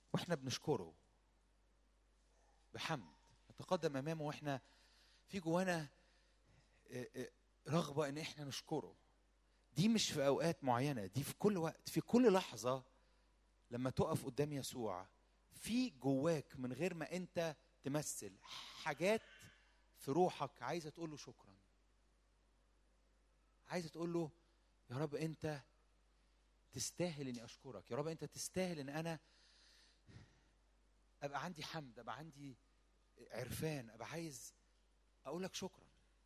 واحنا بنشكره بحمد نتقدم امامه واحنا في جوانا آه، آه، رغبه ان احنا نشكره دي مش في اوقات معينه دي في كل وقت في كل لحظه لما تقف قدام يسوع في جواك من غير ما انت تمثل حاجات في روحك عايزه تقول له شكرا عايزه تقول له يا رب انت تستاهل اني اشكرك يا رب انت تستاهل ان انا ابقى عندي حمد ابقى عندي عرفان ابقى عايز اقول لك شكرا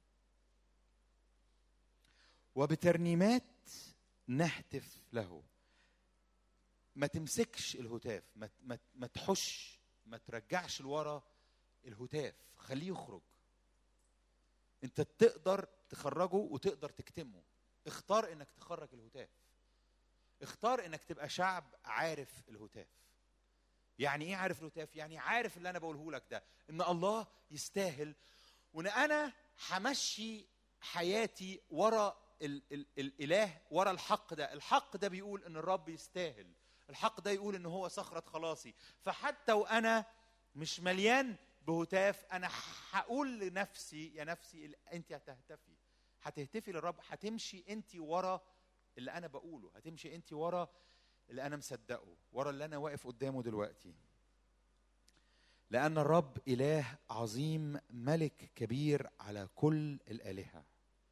وبترنيمات نهتف له ما تمسكش الهتاف ما ما ما تحش ما ترجعش لورا الهتاف خليه يخرج انت تقدر تخرجه وتقدر تكتمه اختار انك تخرج الهتاف اختار انك تبقى شعب عارف الهتاف يعني ايه عارف الهتاف يعني عارف اللي انا بقوله لك ده ان الله يستاهل وان انا همشي حياتي ورا ال ال الاله ورا الحق ده الحق ده بيقول ان الرب يستاهل الحق ده يقول ان هو صخره خلاصي فحتى وانا مش مليان بهتاف انا هقول لنفسي يا نفسي انت هتهتفي هتهتفي للرب هتمشي انت ورا اللي انا بقوله هتمشي انت ورا اللي انا مصدقه ورا اللي انا واقف قدامه دلوقتي لان الرب اله عظيم ملك كبير على كل الالهه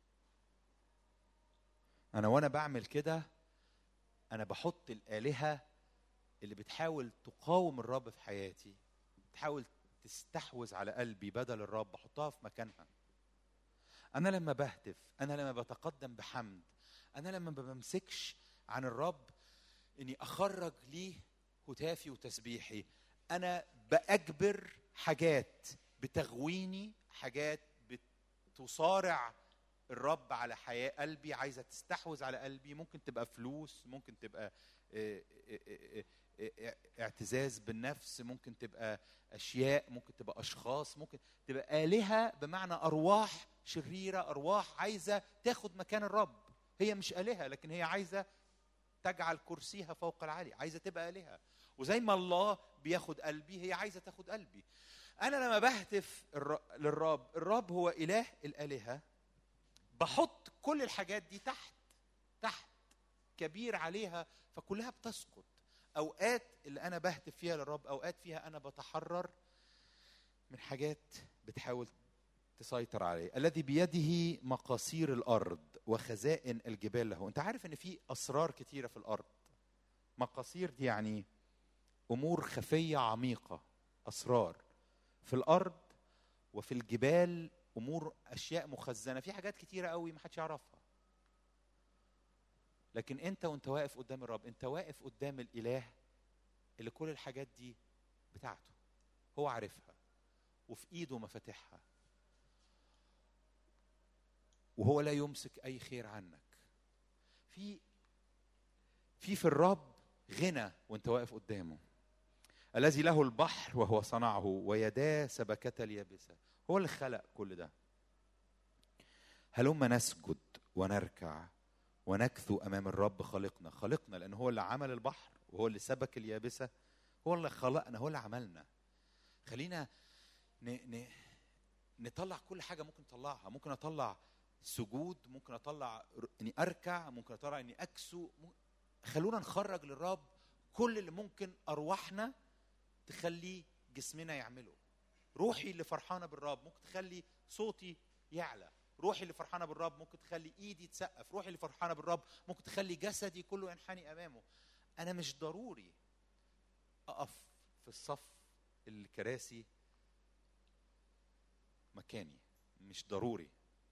انا وانا بعمل كده انا بحط الالهه اللي بتحاول تقاوم الرب في حياتي بتحاول تستحوذ على قلبي بدل الرب بحطها في مكانها انا لما بهتف انا لما بتقدم بحمد انا لما ما بمسكش عن الرب اني اخرج ليه هتافي وتسبيحي انا باجبر حاجات بتغويني حاجات بتصارع الرب على حياة قلبي عايزة تستحوذ على قلبي ممكن تبقى فلوس ممكن تبقى اه، اه، اه، اعتزاز بالنفس ممكن تبقى أشياء ممكن تبقى أشخاص ممكن تبقى آلهة بمعنى أرواح شريرة أرواح عايزة تاخد مكان الرب هي مش آلهة لكن هي عايزة تجعل كرسيها فوق العالي عايزة تبقى آلهة وزي ما الله بياخد قلبي هي عايزة تاخد قلبي أنا لما بهتف الر- للرب الرب هو إله الآلهة بحط كل الحاجات دي تحت تحت كبير عليها فكلها بتسقط اوقات اللي انا بهتف فيها للرب اوقات فيها انا بتحرر من حاجات بتحاول تسيطر عليه الذي بيده مقاصير الارض وخزائن الجبال له انت عارف ان في اسرار كتيره في الارض مقاصير دي يعني امور خفيه عميقه اسرار في الارض وفي الجبال امور اشياء مخزنه في حاجات كتيره قوي ما حدش يعرفها لكن انت وانت واقف قدام الرب انت واقف قدام الاله اللي كل الحاجات دي بتاعته هو عارفها وفي ايده مفاتيحها وهو لا يمسك اي خير عنك في في في الرب غنى وانت واقف قدامه الذي له البحر وهو صنعه ويداه سبكة اليابسة هو اللي خلق كل ده هلما نسجد ونركع ونكثو امام الرب خالقنا خالقنا لان هو اللي عمل البحر وهو اللي سبك اليابسه هو اللي خلقنا هو اللي عملنا خلينا ن... ن... نطلع كل حاجه ممكن نطلعها ممكن اطلع سجود ممكن اطلع ر- اني اركع ممكن اطلع اني اكسو م- خلونا نخرج للرب كل اللي ممكن ارواحنا تخلي جسمنا يعمله روحي اللي فرحانه بالرب ممكن تخلي صوتي يعلى روحي اللي فرحانه بالرب ممكن تخلي ايدي تسقف روحي اللي فرحانه بالرب ممكن تخلي جسدي كله ينحني امامه انا مش ضروري اقف في الصف الكراسي مكاني مش ضروري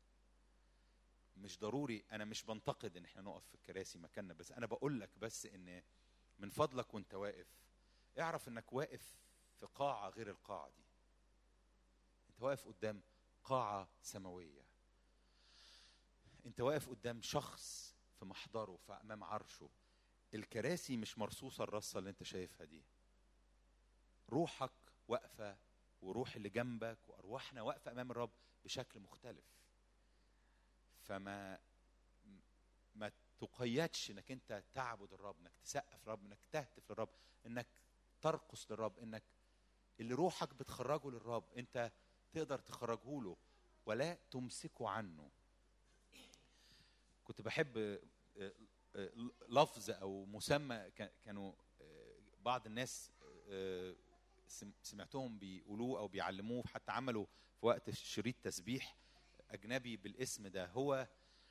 مش ضروري انا مش بنتقد ان احنا نقف في الكراسي مكاننا بس انا بقول لك بس ان من فضلك وانت واقف اعرف انك واقف في قاعه غير القاعه دي انت واقف قدام قاعه سماويه انت واقف قدام شخص في محضره في امام عرشه الكراسي مش مرصوصه الرصه اللي انت شايفها دي روحك واقفه وروح اللي جنبك وارواحنا واقفه امام الرب بشكل مختلف فما ما تقيدش انك انت تعبد الرب انك تسقف الرب انك تهتف للرب انك ترقص للرب انك اللي روحك بتخرجه للرب انت تقدر تخرجه له ولا تمسكه عنه كنت بحب آه، آه، لفظ او مسمى كا- كانوا آه، بعض الناس آه، سم- سمعتهم بيقولوه او بيعلموه حتى عملوا في وقت شريط تسبيح اجنبي بالاسم ده هو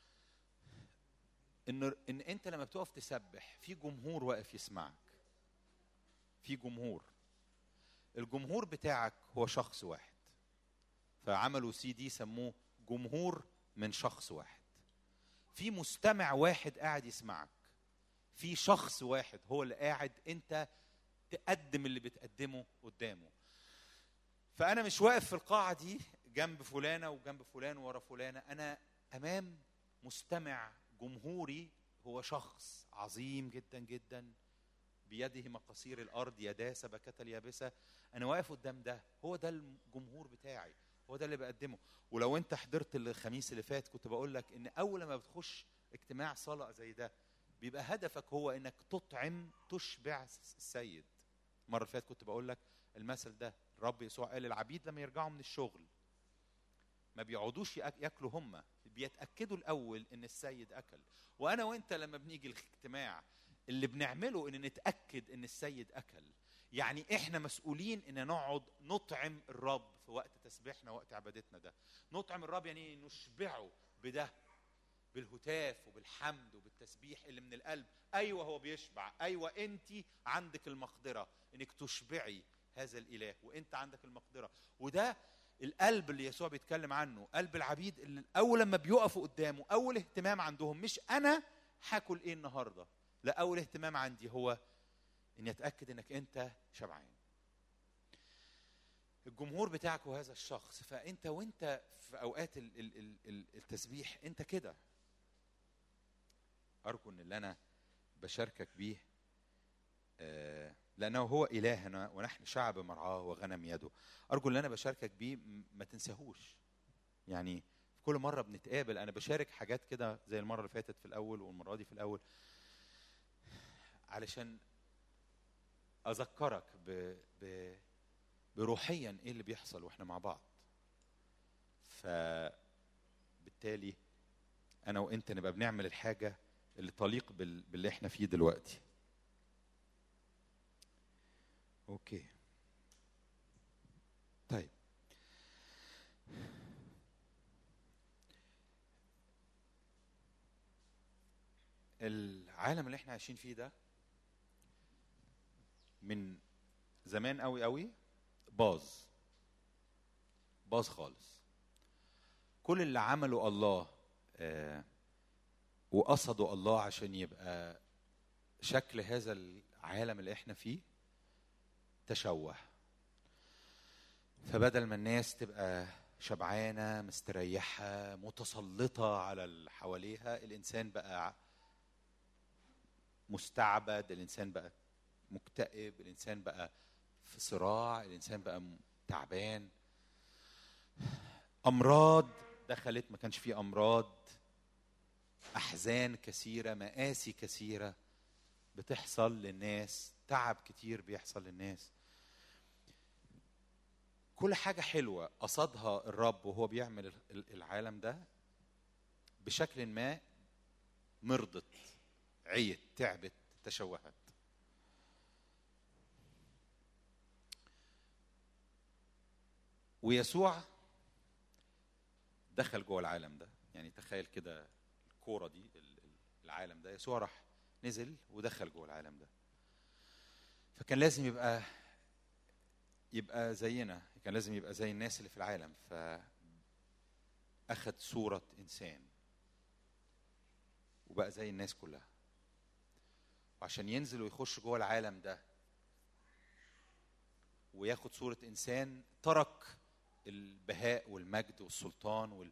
ان ان انت لما بتقف تسبح في جمهور واقف يسمعك في جمهور الجمهور بتاعك هو شخص واحد فعملوا سي دي سموه جمهور من شخص واحد في مستمع واحد قاعد يسمعك في شخص واحد هو اللي قاعد انت تقدم اللي بتقدمه قدامه فانا مش واقف في القاعه دي جنب فلانه وجنب فلان ورا فلانه انا امام مستمع جمهوري هو شخص عظيم جدا جدا بيده مقاصير الارض يداه سبكة اليابسه انا واقف قدام ده هو ده الجمهور بتاعي هو ده اللي بقدمه ولو انت حضرت الخميس اللي فات كنت بقول لك ان اول ما بتخش اجتماع صلاه زي ده بيبقى هدفك هو انك تطعم تشبع السيد المره اللي فاتت كنت بقول لك المثل ده الرب يسوع قال العبيد لما يرجعوا من الشغل ما بيقعدوش يأك- ياكلوا هم بيتاكدوا الاول ان السيد اكل وانا وانت لما بنيجي الاجتماع اللي بنعمله ان نتاكد ان السيد اكل يعني احنا مسؤولين ان نقعد نطعم الرب في وقت تسبيحنا وقت عبادتنا ده نطعم الرب يعني نشبعه بده بالهتاف وبالحمد وبالتسبيح اللي من القلب ايوه هو بيشبع ايوه انت عندك المقدره انك تشبعي هذا الاله وانت عندك المقدره وده القلب اللي يسوع بيتكلم عنه قلب العبيد اللي اول لما بيقفوا قدامه اول اهتمام عندهم مش انا هاكل ايه النهارده لا اول اهتمام عندي هو اني اتاكد انك انت شبعان الجمهور بتاعك هو هذا الشخص فانت وانت في اوقات ال- ال- ال- ال- التسبيح انت كده ارجو ان اللي انا بشاركك بيه آه، لانه هو الهنا ونحن شعب مرعاه وغنم يده ارجو اللي انا بشاركك بيه م- ما تنساهوش يعني في كل مره بنتقابل انا بشارك حاجات كده زي المره اللي فاتت في الاول والمره دي في الاول علشان اذكرك ب... ب... بروحيا ايه اللي بيحصل واحنا مع بعض فبالتالي انا وانت نبقى بنعمل الحاجه اللي تليق بال... باللي احنا فيه دلوقتي اوكي طيب العالم اللي احنا عايشين فيه ده من زمان قوي قوي باظ باظ خالص كل اللي عمله الله آه وقصدوا الله عشان يبقى شكل هذا العالم اللي احنا فيه تشوه فبدل ما الناس تبقى شبعانه مستريحه متسلطه على اللي حواليها الانسان بقى مستعبد الانسان بقى مكتئب الانسان بقى في صراع الانسان بقى م- تعبان امراض دخلت ما كانش فيه امراض احزان كثيره مآسي كثيره بتحصل للناس تعب كتير بيحصل للناس كل حاجه حلوه قصدها الرب وهو بيعمل ال- ال- العالم ده بشكل ما مرضت عيت تعبت تشوهت ويسوع دخل جوه العالم ده يعني تخيل كده الكوره دي ال- ال- العالم ده يسوع راح نزل ودخل جوه العالم ده فكان لازم يبقى يبقى زينا كان لازم يبقى زي الناس اللي في العالم فأخذ صورة إنسان وبقى زي الناس كلها وعشان ينزل ويخش جوه العالم ده وياخد صورة إنسان ترك البهاء والمجد والسلطان وال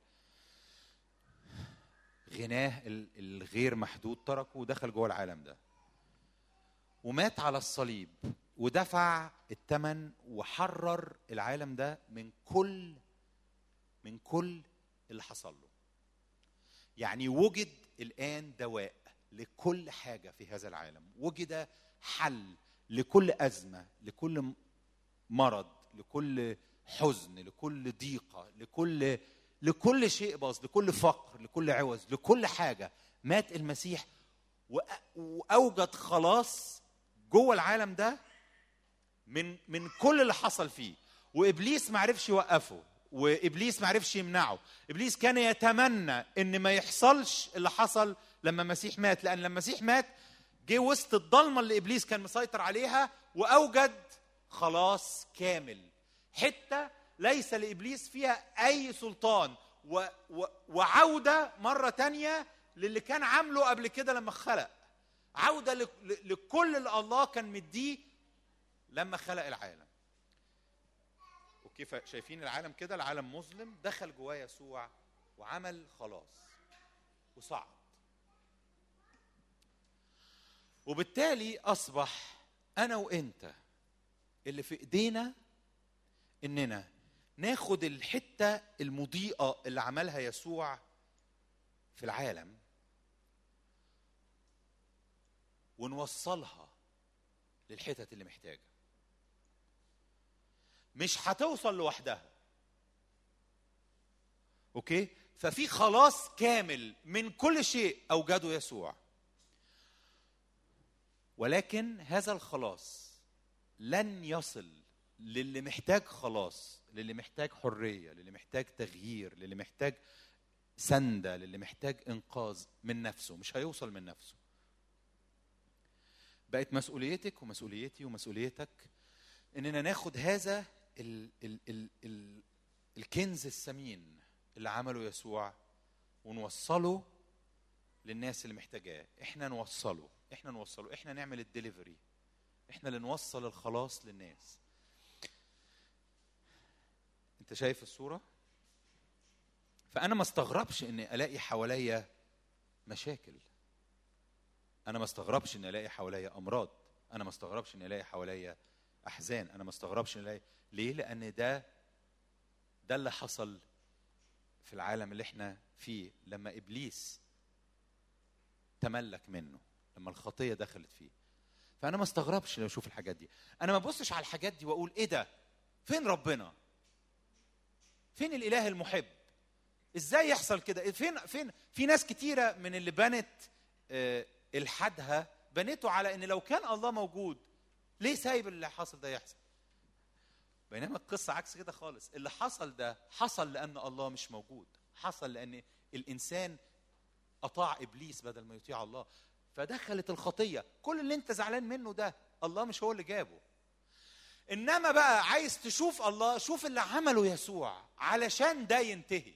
غناه ال- الغير محدود تركه ودخل جوه العالم ده ومات على الصليب ودفع الثمن وحرر العالم ده من كل من كل اللي حصل له يعني وجد الان دواء لكل حاجه في هذا العالم وجد حل لكل ازمه لكل م- مرض لكل حزن لكل ضيقه لكل لكل شيء باظ لكل فقر لكل عوز لكل حاجه مات المسيح وأ- واوجد خلاص جوه العالم ده من من كل اللي حصل فيه وابليس ما عرفش يوقفه وابليس ما عرفش يمنعه ابليس كان يتمنى ان ما يحصلش اللي حصل لما المسيح مات لان لما المسيح مات جه وسط الضلمه اللي ابليس كان مسيطر عليها واوجد خلاص كامل حته ليس لابليس فيها اي سلطان و و وعوده مره تانية للي كان عامله قبل كده لما خلق عوده ل- ل- لكل اللي الله كان مديه لما خلق العالم وكيف شايفين العالم كده العالم مظلم دخل جواه يسوع وعمل خلاص وصعد وبالتالي اصبح انا وانت اللي في ايدينا اننا ناخد الحته المضيئه اللي عملها يسوع في العالم ونوصلها للحتت اللي محتاجه مش هتوصل لوحدها اوكي ففي خلاص كامل من كل شيء اوجده يسوع ولكن هذا الخلاص لن يصل للي محتاج خلاص للي محتاج حريه للي محتاج تغيير للي محتاج سنده للي محتاج انقاذ من نفسه مش هيوصل من نفسه بقت مسؤوليتك ومسؤوليتي ومسؤوليتك اننا ناخد هذا ال ال ال ال الكنز الثمين اللي عمله يسوع ونوصله للناس اللي محتاجاه احنا نوصله احنا نوصله احنا نعمل الدليفري احنا اللي نوصل الخلاص للناس انت شايف الصوره فانا ما استغربش اني الاقي حواليا مشاكل انا ما استغربش اني الاقي حواليا امراض انا ما استغربش اني الاقي حواليا احزان انا ما استغربش اني الاقي ليه لان ده ده اللي حصل في العالم اللي احنا فيه لما ابليس تملك منه لما الخطيه دخلت فيه فانا ما استغربش لما اشوف الحاجات دي انا ما ابصش على الحاجات دي واقول ايه ده فين ربنا فين الاله المحب ازاي يحصل كده فين فين في ناس كتيره من اللي بنت آه، الحادها بنته على ان لو كان الله موجود ليه سايب اللي حصل ده يحصل بينما القصه عكس كده خالص اللي حصل ده حصل لان الله مش موجود حصل لان الانسان اطاع ابليس بدل ما يطيع الله فدخلت الخطيه كل اللي انت زعلان منه ده الله مش هو اللي جابه انما بقى عايز تشوف الله شوف اللي عمله يسوع علشان ده ينتهي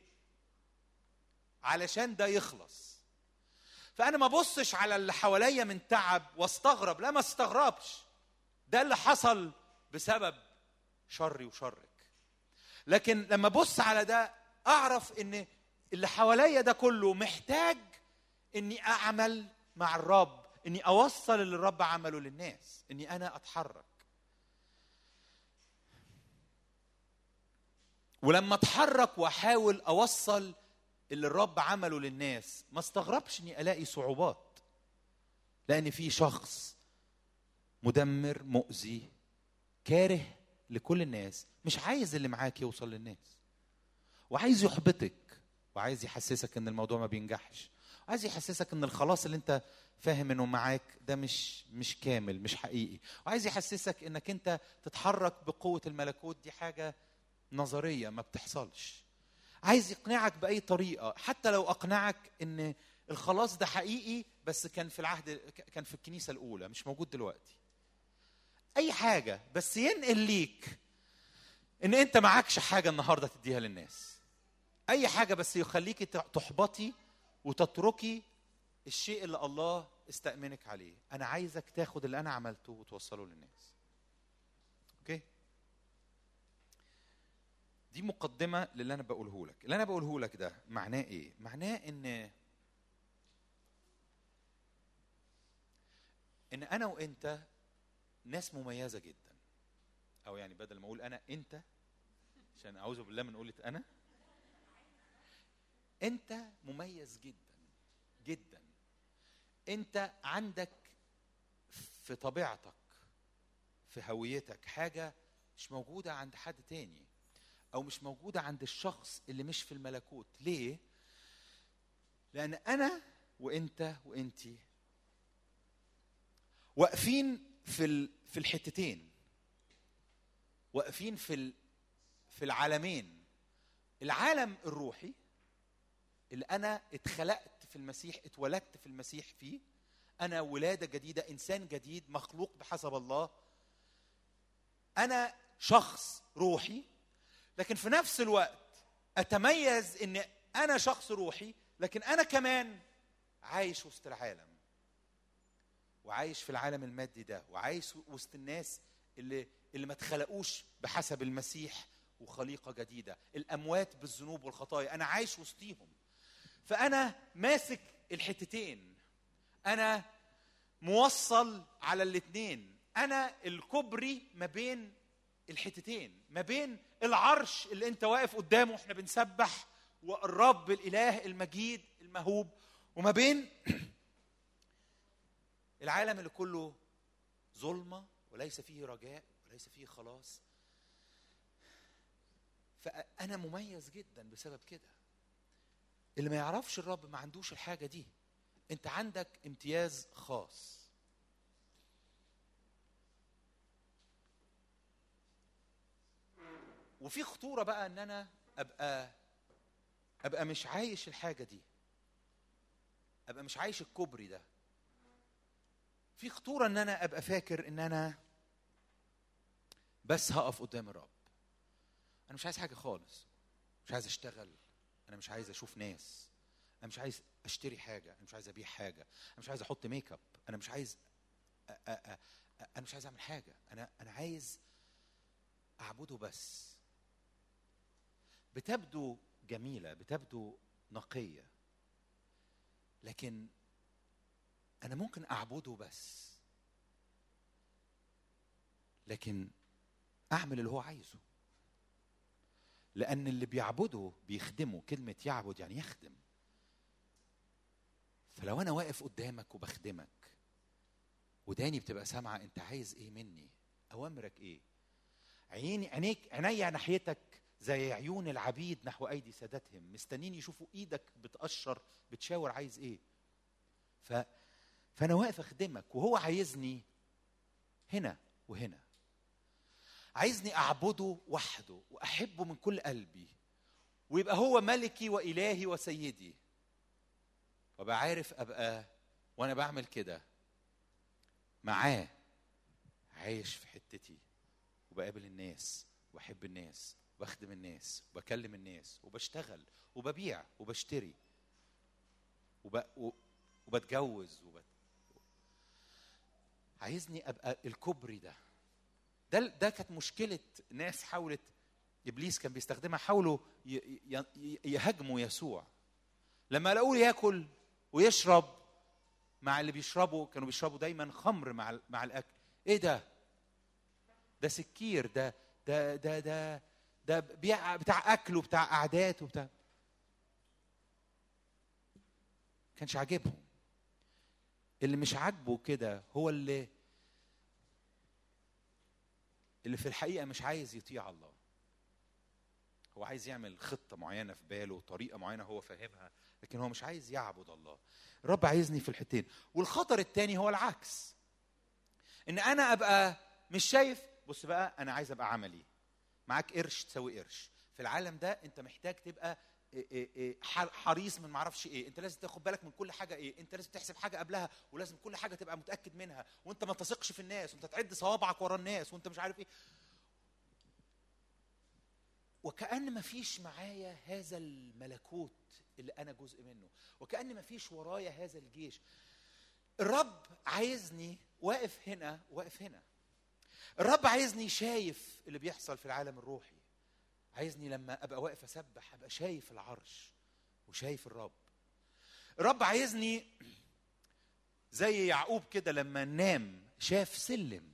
علشان ده يخلص فانا ما بصش على اللي حواليا من تعب واستغرب لا ما استغربش ده اللي حصل بسبب شري وشرك لكن لما ابص على ده اعرف ان اللي حواليا ده كله محتاج اني اعمل مع الرب اني اوصل اللي الرب عمله للناس اني انا اتحرك ولما اتحرك واحاول اوصل اللي الرب عمله للناس ما استغربش اني الاقي صعوبات لان في شخص مدمر مؤذي كاره لكل الناس مش عايز اللي معاك يوصل للناس وعايز يحبطك وعايز يحسسك ان الموضوع ما بينجحش وعايز يحسسك ان الخلاص اللي انت فاهم انه معاك ده مش مش كامل مش حقيقي وعايز يحسسك انك انت تتحرك بقوه الملكوت دي حاجه نظريه ما بتحصلش عايز يقنعك باي طريقه حتى لو اقنعك ان الخلاص ده حقيقي بس كان في العهد كان في الكنيسه الاولى مش موجود دلوقتي اي حاجه بس ينقل ليك ان انت معكش حاجه النهارده تديها للناس اي حاجه بس يخليكي تحبطي وتتركي الشيء اللي الله استأمنك عليه انا عايزك تاخد اللي انا عملته وتوصله للناس اوكي دي مقدمه للي انا بقوله لك اللي انا بقوله لك ده معناه ايه معناه ان ان انا وانت ناس مميزه جدا او يعني بدل ما اقول انا انت عشان اعوذ بالله من قولة انا انت مميز جدا جدا انت عندك في طبيعتك في هويتك حاجه مش موجوده عند حد تاني او مش موجوده عند الشخص اللي مش في الملكوت ليه لان انا وانت وانتي واقفين في ال- في الحتتين واقفين في ال- في العالمين العالم الروحي اللي انا اتخلقت في المسيح اتولدت في المسيح فيه انا ولاده جديده انسان جديد مخلوق بحسب الله انا شخص روحي لكن في نفس الوقت اتميز ان انا شخص روحي لكن انا كمان عايش وسط العالم وعايش في العالم المادي ده وعايش وسط الناس اللي اللي ما اتخلقوش بحسب المسيح وخليقه جديده الاموات بالذنوب والخطايا انا عايش وسطيهم فانا ماسك الحتتين انا موصل على الاثنين انا الكوبري ما بين الحتتين ما بين العرش اللي انت واقف قدامه احنا بنسبح والرب الاله المجيد المهوب وما بين العالم اللي كله ظلمه وليس فيه رجاء وليس فيه خلاص فانا مميز جدا بسبب كده اللي ما يعرفش الرب ما عندوش الحاجه دي انت عندك امتياز خاص وفي خطوره بقى ان انا ابقى ابقى مش عايش الحاجه دي ابقى مش عايش الكوبري ده في خطوره ان انا ابقى فاكر ان انا بس هقف قدام الرب انا مش عايز حاجه خالص مش عايز اشتغل انا مش عايز اشوف ناس انا مش عايز اشتري حاجه انا مش عايز ابيع حاجه انا مش عايز احط ميك اب انا مش عايز أ أ أ أ انا مش عايز اعمل حاجه انا انا عايز اعبده بس بتبدو جميله بتبدو نقيه لكن انا ممكن اعبده بس لكن اعمل اللي هو عايزه لان اللي بيعبده بيخدمه كلمه يعبد يعني يخدم فلو انا واقف قدامك وبخدمك وداني بتبقى سامعه انت عايز ايه مني اوامرك ايه عيني عينيك عينيا ناحيتك زي عيون العبيد نحو ايدي سادتهم مستنين يشوفوا ايدك بتقشر بتشاور عايز ايه ف فانا واقف اخدمك وهو عايزني هنا وهنا عايزني اعبده وحده واحبه من كل قلبي ويبقى هو ملكي والهي وسيدي وابقى عارف ابقى وانا بعمل كده معاه عايش في حتتي وبقابل الناس وبحب الناس وبخدم الناس وبكلم الناس وبشتغل وببيع وبشتري وب... و... وبتجوز وبت... عايزني ابقى الكوبري ده ده ده كانت مشكله ناس حاولت ابليس كان بيستخدمها حاولوا ي... ي... يهاجموا يسوع لما لقوه ياكل ويشرب مع اللي بيشربوا كانوا بيشربوا دايما خمر مع ال- مع الاكل ايه ده ده سكير ده ده ده ده ده بيع بتاع اكل وبتاع قعدات وبتاع كانش عاجبهم اللي مش عاجبه كده هو اللي اللي في الحقيقه مش عايز يطيع الله هو عايز يعمل خطه معينه في باله طريقه معينه هو فاهمها لكن هو مش عايز يعبد الله الرب عايزني في الحتين والخطر الثاني هو العكس ان انا ابقى مش شايف بص بقى انا عايز ابقى عملي معاك قرش تساوي قرش في العالم ده انت محتاج تبقى إيه إيه إيه ح- حريص من معرفش ايه انت لازم تاخد بالك من كل حاجه ايه انت لازم تحسب حاجه قبلها ولازم كل حاجه تبقى متاكد منها وانت ما تثقش في الناس وانت تعد صوابعك ورا الناس وانت مش عارف ايه وكأن ما فيش معايا هذا الملكوت اللي أنا جزء منه وكأن ما فيش ورايا هذا الجيش الرب عايزني واقف هنا واقف هنا الرب عايزني شايف اللي بيحصل في العالم الروحي عايزني لما ابقى واقف اسبح ابقى شايف العرش وشايف الرب الرب عايزني زي يعقوب كده لما نام شاف سلم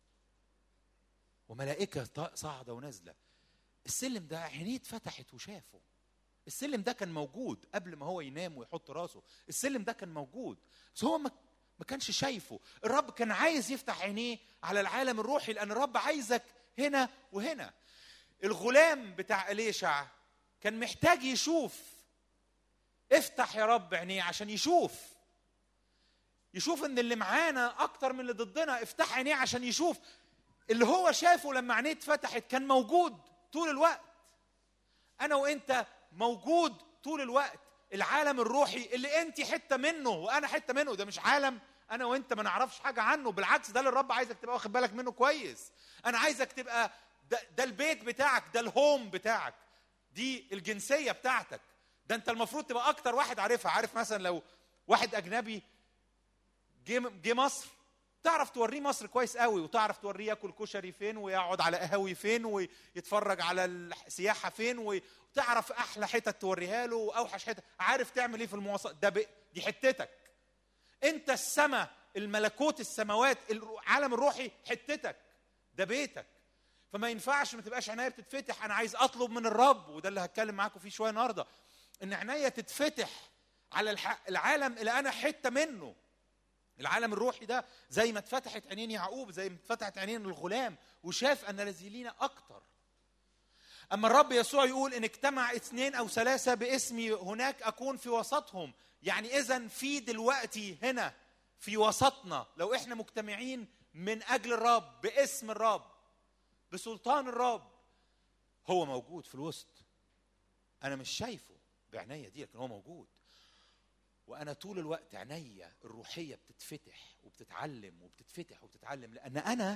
وملائكه ط- صاعده ونازله السلم ده عينيه اتفتحت وشافه السلم ده كان موجود قبل ما هو ينام ويحط راسه السلم ده كان موجود بس هو ما ما كانش شايفه الرب كان عايز يفتح عينيه على العالم الروحي لان الرب عايزك هنا وهنا الغلام بتاع اليشع كان محتاج يشوف افتح يا رب عينيه عشان يشوف يشوف ان اللي معانا اكتر من اللي ضدنا افتح عينيه عشان يشوف اللي هو شافه لما عينيه اتفتحت كان موجود طول الوقت انا وانت موجود طول الوقت العالم الروحي اللي انت حته منه وانا حته منه ده مش عالم انا وانت ما نعرفش حاجه عنه بالعكس ده اللي الرب عايزك تبقى واخد بالك منه كويس انا عايزك تبقى ده, ده البيت بتاعك ده الهوم بتاعك دي الجنسيه بتاعتك ده انت المفروض تبقى اكتر واحد عارفها عارف مثلا لو واحد اجنبي جه جه مصر تعرف توريه مصر كويس قوي وتعرف توريه ياكل كشري فين ويقعد على قهاوي فين ويتفرج على السياحه فين وتعرف احلى حتت توريها له واوحش حتت عارف تعمل ايه في المواصلات ده ب... دي حتتك انت السماء الملكوت السماوات العالم الروحي حتتك ده بيتك فما ينفعش ما تبقاش عناية بتتفتح انا عايز اطلب من الرب وده اللي هتكلم معاكم فيه شويه النهارده ان عناية تتفتح على العالم اللي انا حته منه العالم الروحي ده زي ما اتفتحت عينين يعقوب زي ما اتفتحت عينين الغلام وشاف ان الذي لينا اكتر اما الرب يسوع يقول ان اجتمع اثنين او ثلاثه باسمي هناك اكون في وسطهم يعني اذا في دلوقتي هنا في وسطنا لو احنا مجتمعين من اجل الرب باسم الرب بسلطان الرب هو موجود في الوسط انا مش شايفه بعناية دي لكن هو موجود وانا طول الوقت عينيا الروحيه بتتفتح وبتتعلم وبتتفتح وبتتعلم لان انا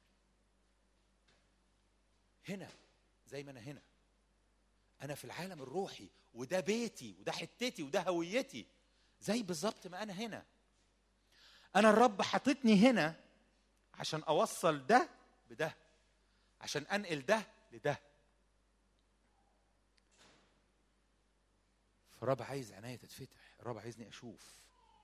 هنا زي ما انا هنا انا في العالم الروحي وده بيتي وده حتتي وده هويتي زي بالظبط ما انا هنا انا الرب حاططني هنا عشان اوصل ده بده عشان انقل ده لده فالرب عايز عناية تتفتح الرب عايزني اشوف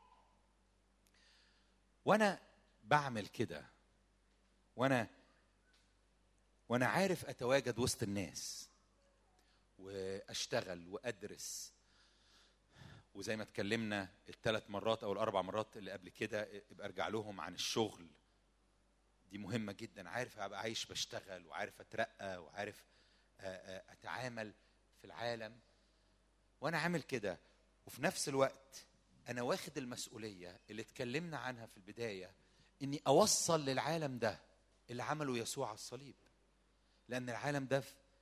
وانا بعمل كده وانا وانا عارف اتواجد وسط الناس واشتغل وادرس وزي ما اتكلمنا الثلاث مرات او الاربع مرات اللي قبل كده ابقى ارجع لهم عن الشغل دي مهمه جدا عارف ابقى عايش بشتغل وعارف اترقى وعارف اتعامل في العالم وانا عامل كده وفي نفس الوقت انا واخد المسؤوليه اللي اتكلمنا عنها في البدايه اني اوصل للعالم ده اللي عمله يسوع على الصليب لان العالم ده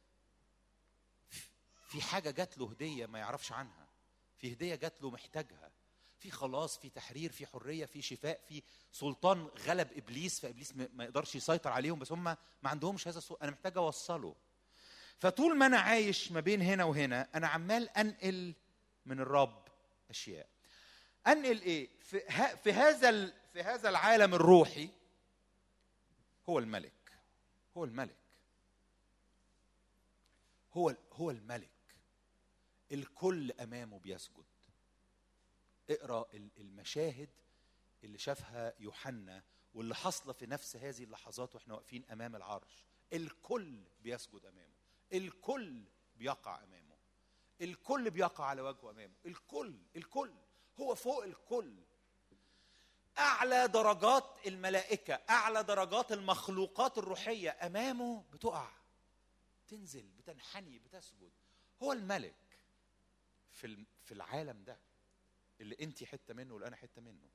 في حاجه جات له هديه ما يعرفش عنها في هديه جات له محتاجها في خلاص في تحرير في حريه في شفاء في سلطان غلب ابليس فابليس ما يقدرش يسيطر عليهم بس هم ما عندهمش هذا السلطان انا محتاج اوصله فطول ما انا عايش ما بين هنا وهنا انا عمال انقل من الرب اشياء انقل ايه في, ه... في هذا ال... في هذا العالم الروحي هو الملك هو الملك هو هو الملك الكل امامه بيسجد اقرا المشاهد اللي شافها يوحنا واللي حاصله في نفس هذه اللحظات واحنا واقفين امام العرش الكل بيسجد امامه الكل بيقع امامه الكل بيقع على وجهه امامه الكل الكل هو فوق الكل اعلى درجات الملائكه اعلى درجات المخلوقات الروحيه امامه بتقع تنزل بتنحني بتسجد هو الملك في في العالم ده اللي انت حته منه واللي انا حته منه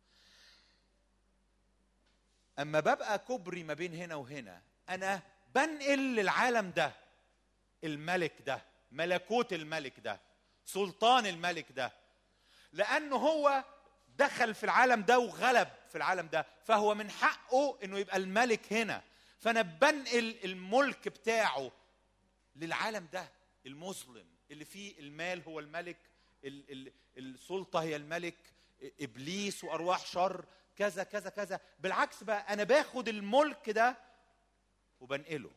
اما ببقى كبري ما بين هنا وهنا انا بنقل للعالم ده الملك ده ملكوت الملك ده سلطان الملك ده لانه هو دخل في العالم ده وغلب في العالم ده فهو من حقه انه يبقى الملك هنا فانا بنقل الملك بتاعه للعالم ده المظلم اللي فيه المال هو الملك ال ال السلطه هي الملك ابليس وارواح شر كذا كذا كذا بالعكس بقى انا باخد الملك ده وبنقله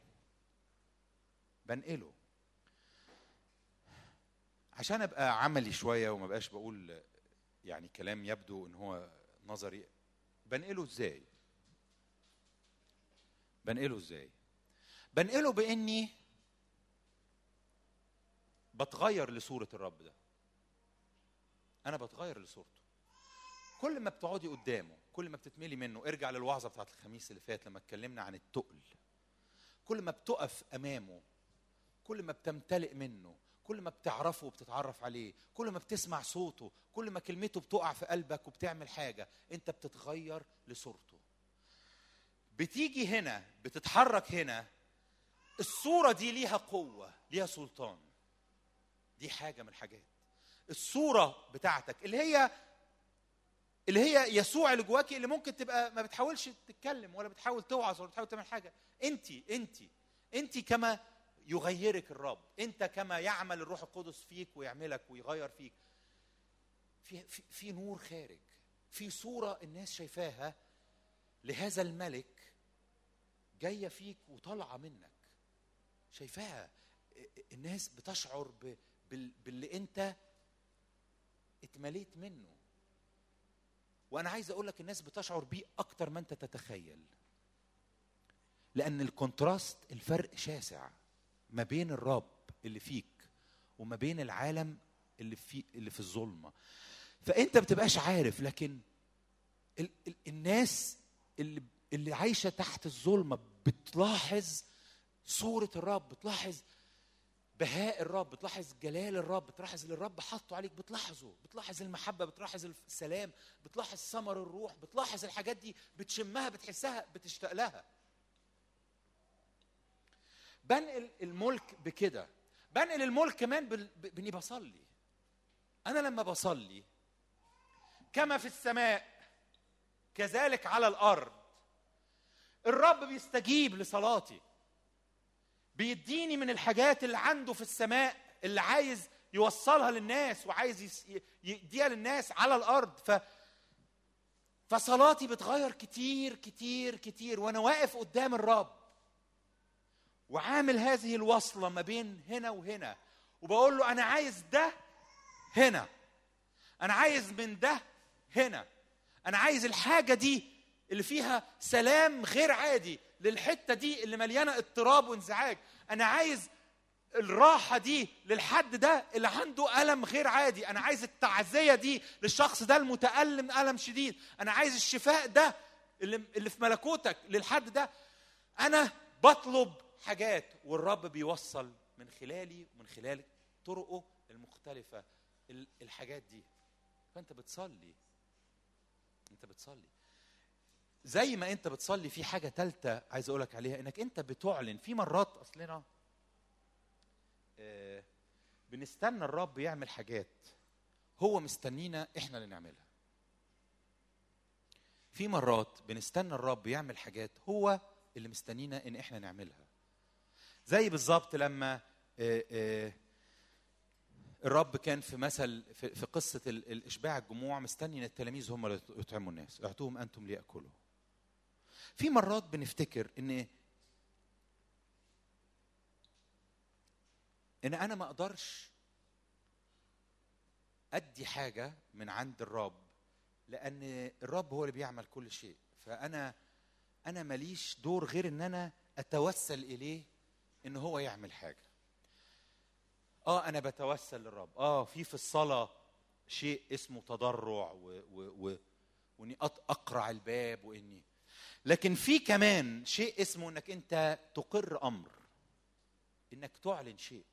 بنقله عشان ابقى عملي شويه وما بقاش بقول يعني كلام يبدو ان هو نظري بنقله ازاي بنقله ازاي بنقله باني بتغير لصوره الرب ده انا بتغير لصورته كل ما بتقعدي قدامه كل ما بتتملي منه ارجع للوعظه بتاعت الخميس اللي فات لما اتكلمنا عن التقل كل ما بتقف امامه كل ما بتمتلئ منه كل ما بتعرفه وبتتعرف عليه كل ما بتسمع صوته كل ما كلمته بتقع في قلبك وبتعمل حاجه انت بتتغير لصورته بتيجي هنا بتتحرك هنا الصوره دي ليها قوه ليها سلطان دي حاجه من الحاجات الصوره بتاعتك اللي هي اللي هي يسوع اللي جواكي اللي ممكن تبقى ما بتحاولش تتكلم ولا بتحاول توعظ ولا بتحاول تعمل حاجه انت انت انت كما يغيرك الرب انت كما يعمل الروح القدس فيك ويعملك ويغير فيك في في, في نور خارج في صوره الناس شايفاها لهذا الملك جايه فيك وطالعه منك شايفاها الناس بتشعر ب- بال- باللي انت اتمليت منه وانا عايز اقول لك الناس بتشعر بيه اكتر ما انت تتخيل لان الكونتراست الفرق شاسع ما بين الرب اللي فيك وما بين العالم اللي في اللي في الظلمه فانت بتبقاش عارف لكن ال ال الناس اللي اللي عايشه تحت الظلمه بتلاحظ صوره الرب بتلاحظ بهاء الرب بتلاحظ جلال الرب بتلاحظ اللي الرب حاطه عليك بتلاحظه بتلاحظ المحبه بتلاحظ السلام بتلاحظ ثمر الروح بتلاحظ الحاجات دي بتشمها بتحسها بتشتاق لها بنقل الملك بكده بنقل الملك كمان بال- ب- باني بصلي انا لما بصلي كما في السماء كذلك على الارض الرب بيستجيب لصلاتي بيديني من الحاجات اللي عنده في السماء اللي عايز يوصلها للناس وعايز يس- ي- يديها للناس على الارض ف فصلاتي بتغير كتير كتير كتير وانا واقف قدام الرب وعامل هذه الوصله ما بين هنا وهنا وبقول له انا عايز ده هنا انا عايز من ده هنا انا عايز الحاجه دي اللي فيها سلام غير عادي للحته دي اللي مليانه اضطراب وانزعاج انا عايز الراحة دي للحد ده اللي عنده ألم غير عادي أنا عايز التعزية دي للشخص ده المتألم ألم شديد أنا عايز الشفاء ده اللي, اللي في ملكوتك للحد ده أنا بطلب حاجات والرب بيوصل من خلالي ومن خلال طرقه المختلفة ال- الحاجات دي فأنت بتصلي أنت بتصلي زي ما أنت بتصلي في حاجة تالتة عايز أقولك عليها إنك أنت بتعلن في مرات أصلنا آه، بنستنى الرب يعمل حاجات هو مستنينا احنا اللي نعملها في مرات بنستنى الرب يعمل حاجات هو اللي مستنينا ان احنا نعملها زي بالظبط لما آه، آه، الرب كان في مثل في في قصه ال- الاشباع الجموع مستني ان التلاميذ هم اللي يطعموا الناس اعطوهم انتم لياكلوا في مرات بنفتكر ان ان انا ما اقدرش ادي حاجه من عند الرب لان الرب هو اللي بيعمل كل شيء فانا انا ماليش دور غير ان انا اتوسل اليه ان هو يعمل حاجه اه انا بتوسل للرب اه في في الصلاه شيء اسمه تضرع و و و واني أط- اقرع الباب واني لكن في كمان شيء اسمه انك انت تقر امر انك تعلن شيء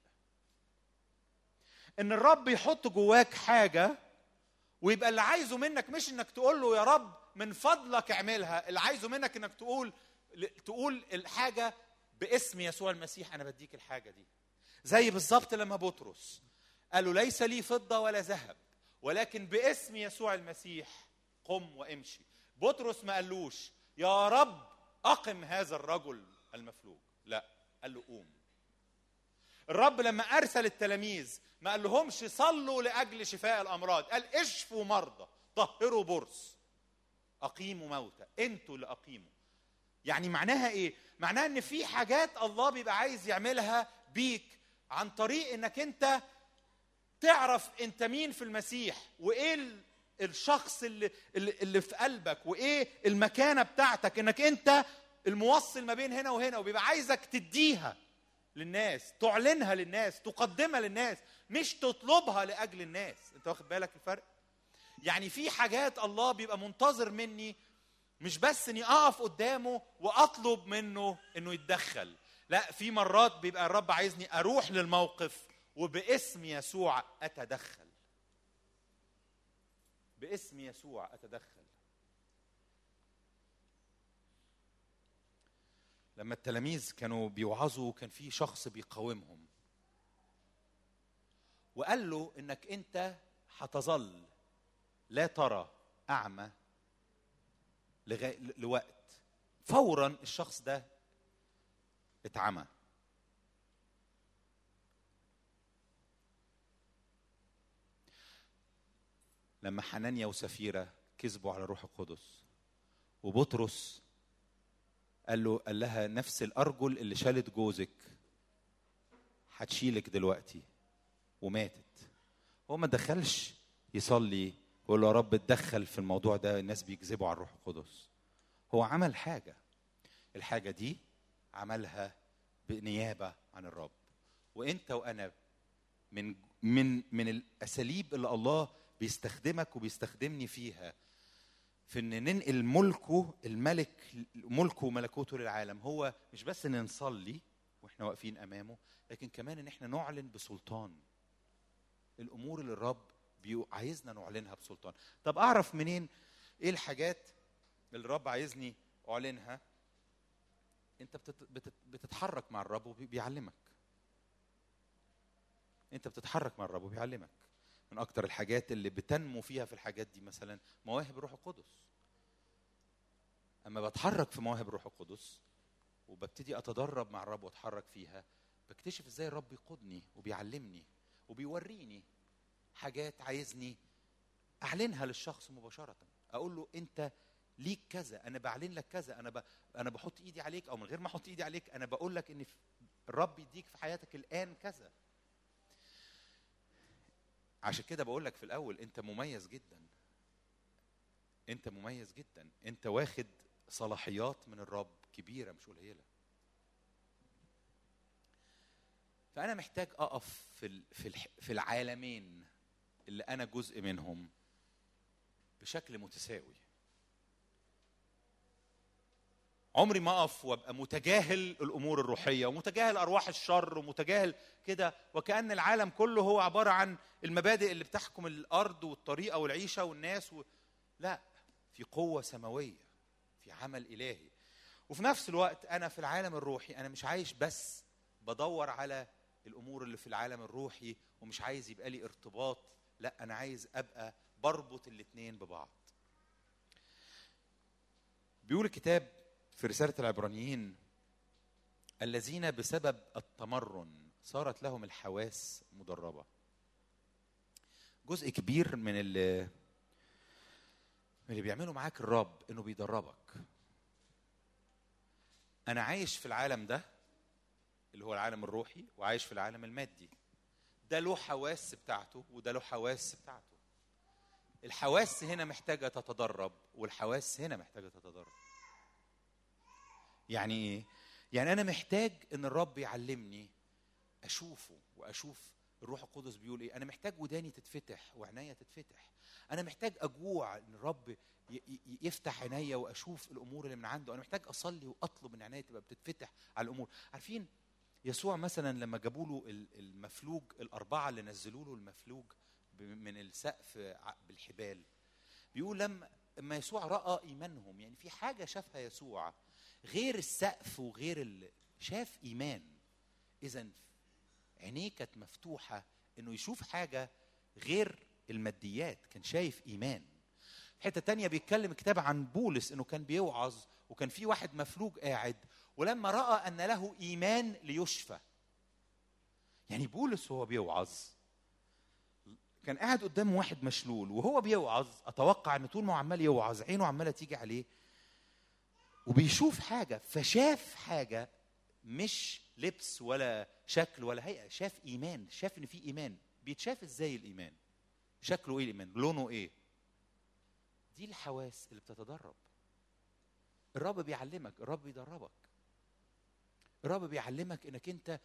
ان الرب يحط جواك حاجه ويبقى اللي عايزه منك مش انك تقول له يا رب من فضلك اعملها اللي عايزه منك انك تقول تقول الحاجه باسم يسوع المسيح انا بديك الحاجه دي زي بالظبط لما بطرس قال له ليس لي فضه ولا ذهب ولكن باسم يسوع المسيح قم وامشي بطرس ما قالوش يا رب اقم هذا الرجل المفلوج لا قال له قوم الرب لما ارسل التلاميذ ما قال لهمش صلوا لاجل شفاء الامراض قال اشفوا مرضى طهروا برص اقيموا موتى انتوا اللي اقيموا يعني معناها ايه معناها ان في حاجات الله بيبقى عايز يعملها بيك عن طريق انك انت تعرف انت مين في المسيح وايه ال- الشخص اللي اللي اللي في قلبك وايه المكانه بتاعتك انك انت الموصل ما بين هنا وهنا وبيبقى عايزك تديها للناس تعلنها للناس تقدمها للناس مش تطلبها لاجل الناس انت واخد بالك الفرق يعني في حاجات الله بيبقى منتظر مني مش بس اني اقف قدامه واطلب منه انه يتدخل لا في مرات بيبقى الرب عايزني اروح للموقف وباسم يسوع اتدخل باسم يسوع اتدخل لما التلاميذ كانوا بيوعظوا كان في شخص بيقاومهم وقال له انك انت هتظل لا ترى اعمى لغاية لوقت فورا الشخص ده اتعمى لما حنانيا وسفيرة كذبوا على روح القدس وبطرس قال له قال لها نفس الأرجل اللي شالت جوزك هتشيلك دلوقتي وماتت هو ما دخلش يصلي يقول له يا رب اتدخل في الموضوع ده الناس بيكذبوا على الروح القدس هو عمل حاجة الحاجة دي عملها بنيابة عن الرب وانت وانا من من من الاساليب اللي الله بيستخدمك وبيستخدمني فيها في ان ننقل ملكه الملك ملكه وملكوته للعالم هو مش بس ان نصلي واحنا واقفين امامه لكن كمان ان احنا نعلن بسلطان الامور اللي الرب بيو- عايزنا نعلنها بسلطان طب اعرف منين ايه الحاجات اللي الرب عايزني اعلنها انت بتت... بتت... بتتحرك مع الرب وبيعلمك انت بتتحرك مع الرب وبيعلمك من اكتر الحاجات اللي بتنمو فيها في الحاجات دي مثلا مواهب الروح القدس اما بتحرك في مواهب الروح القدس وببتدي اتدرب مع الرب واتحرك فيها بكتشف ازاي الرب يقودني وبيعلمني وبيوريني حاجات عايزني اعلنها للشخص مباشره اقول له انت ليك كذا انا بعلن لك كذا انا ب... انا بحط ايدي عليك او من غير ما احط ايدي عليك انا بقول لك ان في- الرب يديك في حياتك الان كذا عشان كده بقول لك في الاول انت مميز جدا انت مميز جدا انت واخد صلاحيات من الرب كبيره مش قليله فانا محتاج اقف في ال- في الح- في العالمين اللي انا جزء منهم بشكل متساوي عمري ما اقف وابقى متجاهل الامور الروحيه ومتجاهل ارواح الشر ومتجاهل كده وكان العالم كله هو عباره عن المبادئ اللي بتحكم الارض والطريقه والعيشه والناس و... لا في قوه سماويه في عمل الهي وفي نفس الوقت انا في العالم الروحي انا مش عايش بس بدور على الامور اللي في العالم الروحي ومش عايز يبقى لي ارتباط لا انا عايز ابقى بربط الاثنين ببعض بيقول الكتاب في رسالة العبرانيين الذين بسبب التمرن صارت لهم الحواس مدربة جزء كبير من اللي من اللي بيعمله معاك الرب انه بيدربك انا عايش في العالم ده اللي هو العالم الروحي وعايش في العالم المادي ده له حواس بتاعته وده له حواس بتاعته الحواس هنا محتاجة تتدرب والحواس هنا محتاجة تتدرب يعني ايه يعني انا محتاج ان الرب يعلمني اشوفه واشوف الروح القدس بيقول ايه انا محتاج وداني تتفتح وعناية تتفتح انا محتاج اجوع ان الرب ي- ي- يفتح عينيا واشوف الامور اللي من عنده انا محتاج اصلي واطلب ان عينيا تبقى بتتفتح على الامور عارفين يسوع مثلا لما جابوا له ال- المفلوج الاربعه اللي نزلوا له المفلوج ب- من السقف ع- بالحبال بيقول لما لما يسوع راى ايمانهم يعني في حاجه شافها يسوع غير السقف وغير ال... شاف ايمان اذا عينيه كانت مفتوحه انه يشوف حاجه غير الماديات كان شايف ايمان في حته تانية بيتكلم الكتاب عن بولس انه كان بيوعظ وكان في واحد مفلوج قاعد ولما راى ان له ايمان ليشفى يعني بولس وهو بيوعظ كان قاعد قدام واحد مشلول وهو بيوعظ اتوقع ان طول ما هو عمال يوعظ عينه عماله تيجي عليه وبيشوف حاجه فشاف حاجه مش لبس ولا شكل ولا هيئه شاف ايمان شاف ان في ايمان بيتشاف ازاي الايمان شكله ايه الايمان لونه ايه دي الحواس اللي بتتدرب الرب بيعلمك الرب بيدربك الرب بيعلمك انك انت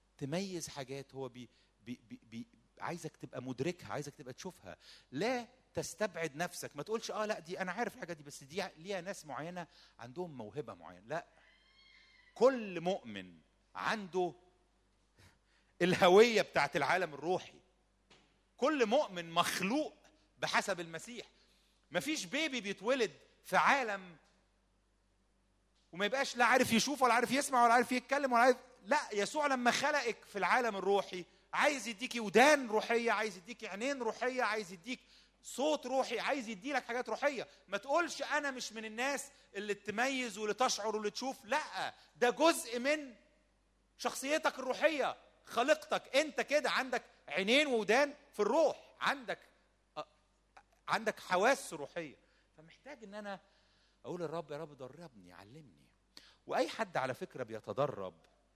تميز حاجات هو بي بي بي بي عايزك تبقى مدركها عايزك تبقى تشوفها لا تستبعد نفسك ما تقولش اه لا دي انا عارف الحاجه دي بس دي ليها ناس معينه عندهم موهبه معينه لا كل مؤمن عنده الهويه بتاعت العالم الروحي كل مؤمن مخلوق بحسب المسيح مفيش بيبي بيتولد في عالم وما يبقاش لا عارف يشوف ولا عارف يسمع ولا عارف يتكلم ولا عارف لا يسوع لما خلقك في العالم الروحي عايز يديكي ودان روحيه عايز يديكي عينين روحيه عايز يديك صوت روحي عايز يديلك حاجات روحيه ما تقولش انا مش من الناس اللي تميز واللي تشعر واللي تشوف لا ده جزء من شخصيتك الروحيه خلقتك انت كده عندك عينين وودان في الروح عندك عندك حواس روحيه فمحتاج ان انا اقول للرب يا رب دربني علمني واي حد على فكره بيتدرب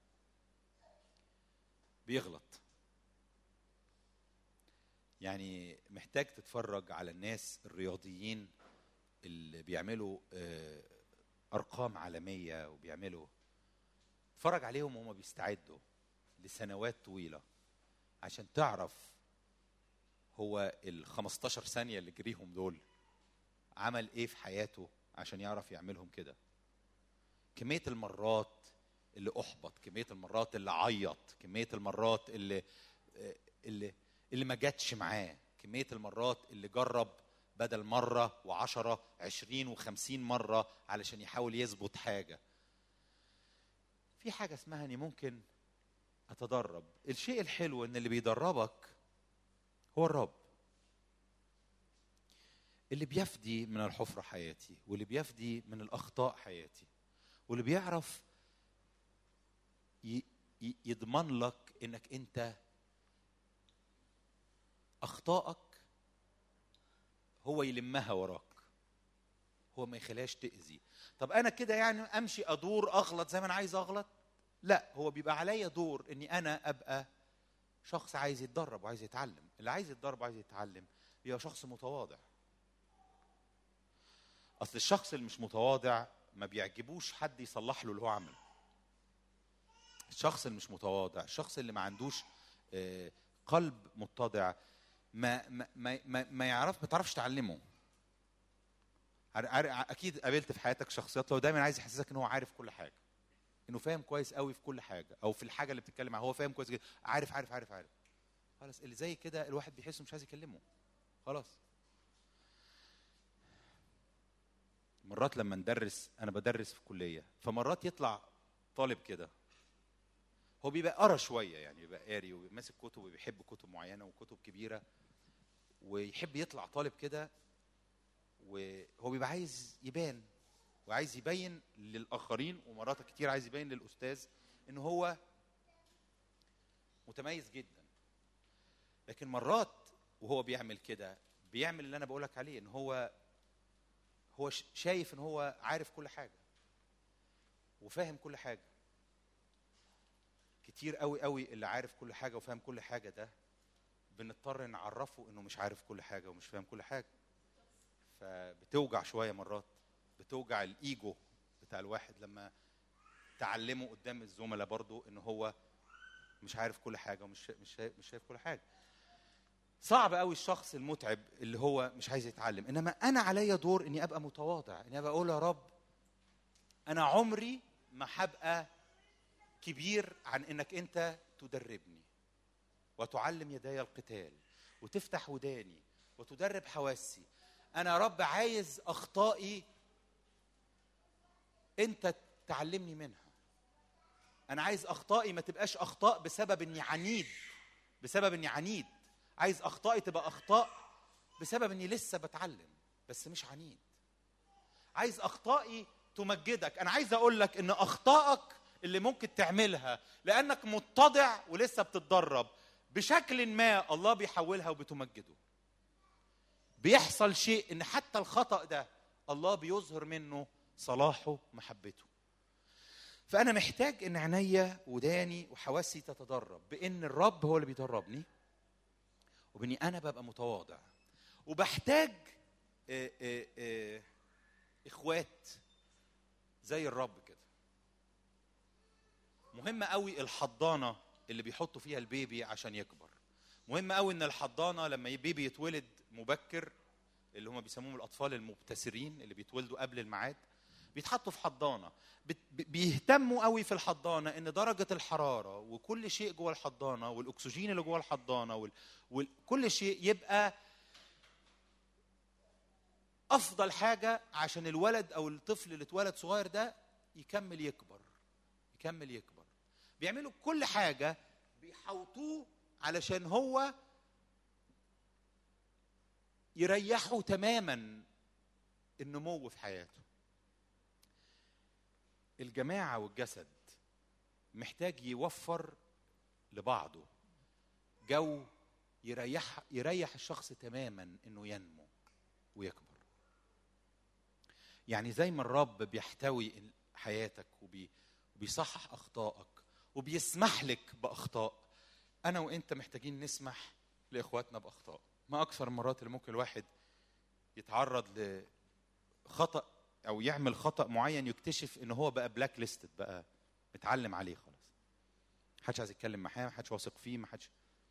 بيغلط يعني محتاج تتفرج على الناس الرياضيين اللي بيعملوا ارقام عالميه وبيعملوا اتفرج عليهم وهم بيستعدوا لسنوات طويله عشان تعرف هو ال 15 ثانيه اللي جريهم دول عمل ايه في حياته عشان يعرف يعملهم كده كميه المرات اللي احبط كميه المرات اللي عيط كميه المرات اللي اللي اللي ما جاتش معاه كميه المرات اللي جرب بدل مرة وعشرة عشرين وخمسين مرة علشان يحاول يظبط حاجة في حاجة اسمها اني ممكن اتدرب الشيء الحلو ان اللي بيدربك هو الرب اللي بيفدي من الحفرة حياتي واللي بيفدي من الأخطاء حياتي واللي بيعرف يضمن لك انك انت اخطائك هو يلمها وراك هو ما يخليهاش تاذي طب انا كده يعني امشي ادور اغلط زي ما انا عايز اغلط لا هو بيبقى عليا دور اني انا ابقى شخص عايز يتدرب وعايز يتعلم اللي عايز يتدرب وعايز يتعلم بيبقى شخص متواضع اصل الشخص اللي مش متواضع ما بيعجبوش حد يصلح له اللي هو عمله الشخص اللي مش متواضع الشخص اللي ما عندوش قلب متضع ما ما ما ما, ما يعرف ما تعرفش تعلمه اكيد قابلت في حياتك شخصيات لو دايما عايز يحسسك ان هو عارف كل حاجه انه فاهم كويس قوي في كل حاجه او في الحاجه اللي بتتكلم عنها هو فاهم كويس جدا عارف عارف عارف عارف خلاص اللي زي كده الواحد بيحس مش عايز يكلمه خلاص مرات لما ندرس انا بدرس في كليه فمرات يطلع طالب كده هو بيبقى قرا شويه يعني بيبقى قاري وماسك كتب وبيحب كتب معينه وكتب كبيره ويحب يطلع طالب كده وهو بيبقى عايز يبان وعايز يبين للاخرين ومرات كتير عايز يبين للاستاذ ان هو متميز جدا لكن مرات وهو بيعمل كده بيعمل اللي انا بقولك عليه ان هو هو شايف ان هو عارف كل حاجه وفاهم كل حاجه كتير قوي قوي اللي عارف كل حاجه وفاهم كل حاجه ده بنضطر نعرفه انه مش عارف كل حاجه ومش فاهم كل حاجه فبتوجع شويه مرات بتوجع الايجو بتاع الواحد لما تعلمه قدام الزملاء برضو ان هو مش عارف كل حاجه ومش مش شايف, مش شايف كل حاجه صعب قوي الشخص المتعب اللي هو مش عايز يتعلم انما انا عليا دور اني ابقى متواضع اني ابقى اقول يا رب انا عمري ما هبقى كبير عن انك انت تدربني وتعلم يداي القتال وتفتح وداني وتدرب حواسي انا يا رب عايز اخطائي انت تعلمني منها انا عايز اخطائي ما تبقاش اخطاء بسبب اني عنيد بسبب اني عنيد عايز اخطائي تبقى اخطاء بسبب اني لسه بتعلم بس مش عنيد عايز اخطائي تمجدك انا عايز اقول لك ان اخطائك اللي ممكن تعملها لانك متضع ولسه بتتدرب بشكل ما الله بيحولها وبتمجده بيحصل شيء ان حتى الخطا ده الله بيظهر منه صلاحه محبته فانا محتاج ان عينيا وداني وحواسي تتدرب بان الرب هو اللي بيدربني وباني انا ببقى متواضع وبحتاج آآ آآ اخوات زي الرب كده مهم قوي الحضانه اللي بيحطوا فيها البيبي عشان يكبر مهم قوي ان الحضانه لما البيبي يتولد مبكر اللي هم بيسموهم الاطفال المبتسرين اللي بيتولدوا قبل الميعاد بيتحطوا في حضانه بت- ب- بيهتموا قوي في الحضانه ان درجه الحراره وكل شيء جوه الحضانه والاكسجين اللي جوه الحضانه وال- وكل شيء يبقى افضل حاجه عشان الولد او الطفل اللي اتولد صغير ده يكمل يكبر يكمل يكبر بيعملوا كل حاجه بيحوطوه علشان هو يريحه تماما النمو في حياته الجماعه والجسد محتاج يوفر لبعضه جو يريح يريح الشخص تماما انه ينمو ويكبر يعني زي ما الرب بيحتوي حياتك وبي وبيصحح اخطائك وبيسمح لك باخطاء انا وانت محتاجين نسمح لاخواتنا باخطاء ما اكثر المرات اللي ممكن الواحد يتعرض لخطا او يعمل خطا معين يكتشف ان هو بقى بلاك ليستد بقى متعلم عليه خلاص محدش عايز يتكلم معاه محدش واثق فيه محدش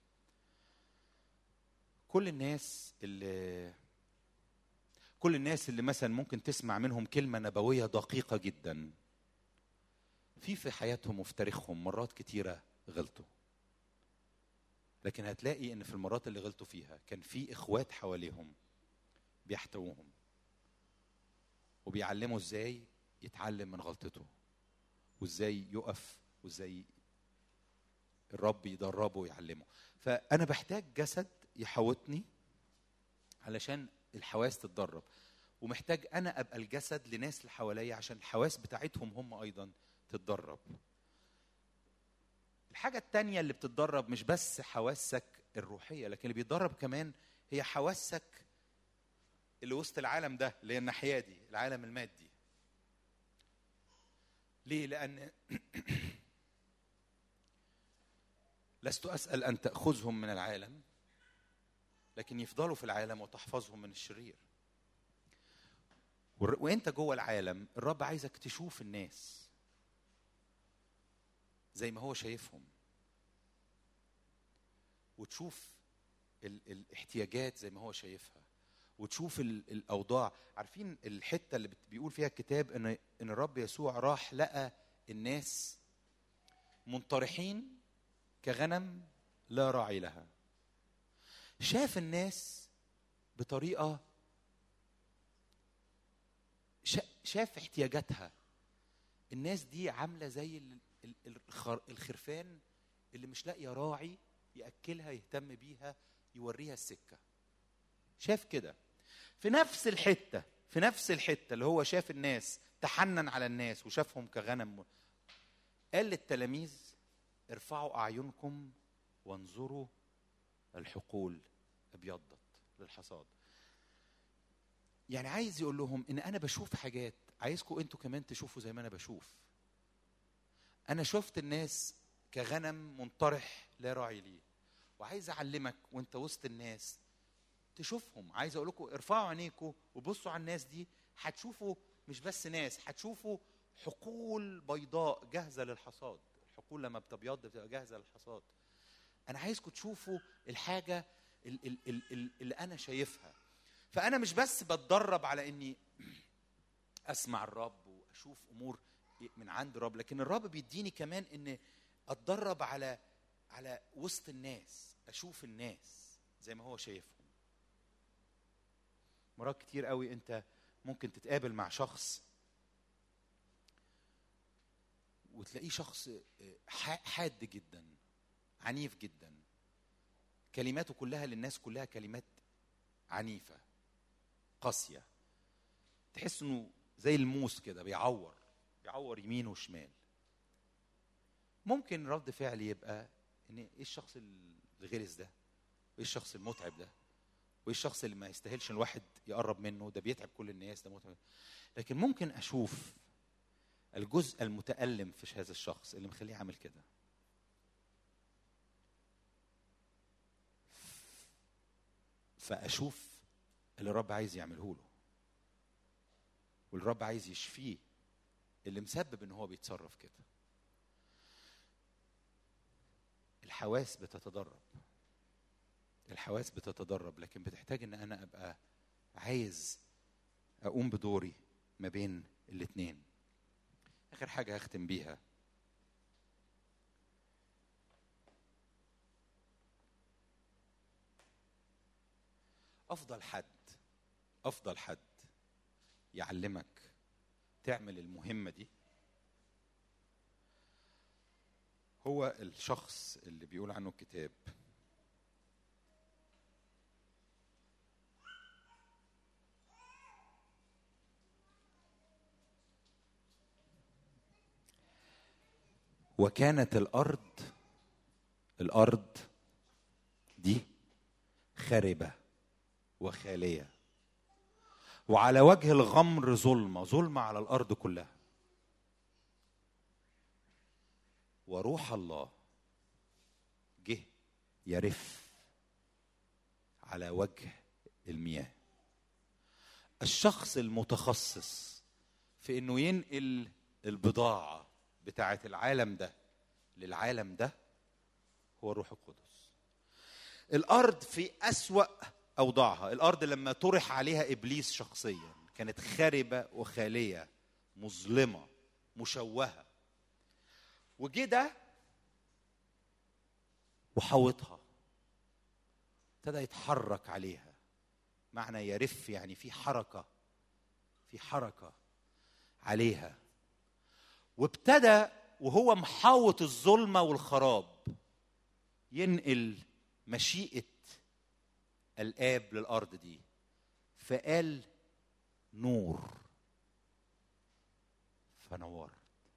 كل الناس اللي كل الناس اللي مثلا ممكن تسمع منهم كلمة نبوية دقيقة جدا في في حياتهم وفي تاريخهم مرات كتيرة غلطوا لكن هتلاقي ان في المرات اللي غلطوا فيها كان في اخوات حواليهم بيحتووهم وبيعلموا ازاي يتعلم من غلطته وازاي يقف وازاي الرب يدربه ويعلمه فانا بحتاج جسد يحوطني علشان الحواس تتدرب ومحتاج انا ابقى الجسد لناس اللي حواليا عشان الحواس بتاعتهم هم ايضا تتدرب الحاجة التانية اللي بتتدرب مش بس حواسك الروحية لكن اللي بيتدرب كمان هي حواسك اللي وسط العالم ده اللي هي الناحية دي العالم المادي ليه؟ لأن لست أسأل أن تأخذهم من العالم لكن يفضلوا في العالم وتحفظهم من الشرير والر- وانت جوه العالم الرب عايزك تشوف الناس زي ما هو شايفهم وتشوف ال- الاحتياجات زي ما هو شايفها وتشوف ال- الاوضاع عارفين الحته اللي بت- بيقول فيها الكتاب ان ان الرب يسوع راح لقى الناس منطرحين كغنم لا راعي لها شاف الناس بطريقه شا- شاف احتياجاتها الناس دي عامله زي ال- ال- الخر- الخرفان اللي مش لاقيه راعي ياكلها يهتم بيها يوريها السكه شاف كده في نفس الحته في نفس الحته اللي هو شاف الناس تحنن على الناس وشافهم كغنم قال للتلاميذ ارفعوا اعينكم وانظروا الحقول ابيضت للحصاد يعني عايز يقول لهم ان انا بشوف حاجات عايزكم انتوا كمان تشوفوا زي ما انا بشوف انا شفت الناس كغنم منطرح لا راعي ليه وعايز اعلمك وانت وسط الناس تشوفهم عايز اقول لكم ارفعوا عينيكم وبصوا على الناس دي هتشوفوا مش بس ناس هتشوفوا حقول بيضاء جاهزه للحصاد الحقول لما بتبيض بتبقى جاهزه للحصاد انا عايزكم تشوفوا الحاجه ال- ال- ال- ال- اللي انا شايفها فانا مش بس بتدرب على اني اسمع الرب واشوف امور من عند الرب لكن الرب بيديني كمان ان اتدرب على على وسط الناس اشوف الناس زي ما هو شايفهم مرات كتير قوي انت ممكن تتقابل مع شخص وتلاقيه شخص ح- حاد جدا عنيف جدا كلماته كلها للناس كلها كلمات عنيفة قاسية تحس انه زي الموس كده بيعور بيعور يمين وشمال ممكن رد فعل يبقى ان ايه الشخص الغلس ده وايه الشخص المتعب ده وايه الشخص اللي ما يستاهلش الواحد يقرب منه ده بيتعب كل الناس ده متعب لكن ممكن اشوف الجزء المتألم في هذا الشخص اللي مخليه عامل كده فاشوف اللي الرب عايز يعمله له والرب عايز يشفيه اللي مسبب ان هو بيتصرف كده الحواس بتتدرب الحواس بتتدرب لكن بتحتاج ان انا ابقى عايز اقوم بدوري ما بين الاتنين اخر حاجه هختم بيها افضل حد افضل حد يعلمك تعمل المهمه دي هو الشخص اللي بيقول عنه الكتاب وكانت الارض الارض دي خربه وخاليه وعلى وجه الغمر ظلمه ظلمه على الارض كلها وروح الله جه يرف على وجه المياه الشخص المتخصص في انه ينقل البضاعه بتاعه العالم ده للعالم ده هو الروح القدس الارض في اسوا اوضاعها الارض لما طرح عليها ابليس شخصيا كانت خاربه وخاليه مظلمه مشوهه وجه ده وحوطها ابتدى يتحرك عليها معنى يرف يعني في حركه في حركه عليها وابتدى وهو محاوط الظلمه والخراب ينقل مشيئه الاب للارض دي فقال نور فنورت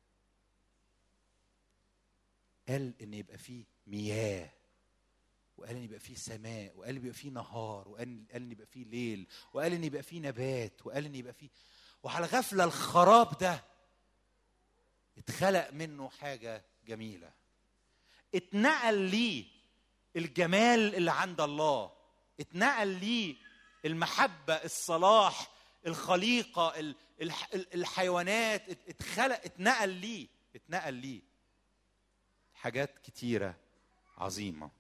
قال ان يبقى فيه مياه وقال ان يبقى فيه سماء وقال ان يبقى فيه نهار وقال قال ان يبقى فيه ليل وقال ان يبقى فيه نبات وقال ان يبقى فيه وعلى غفله الخراب ده اتخلق منه حاجه جميله اتنقل ليه الجمال اللي عند الله اتنقل ليه المحبه الصلاح الخليقه الحيوانات اتخلق اتنقل ليه اتنقل ليه حاجات كتيره عظيمه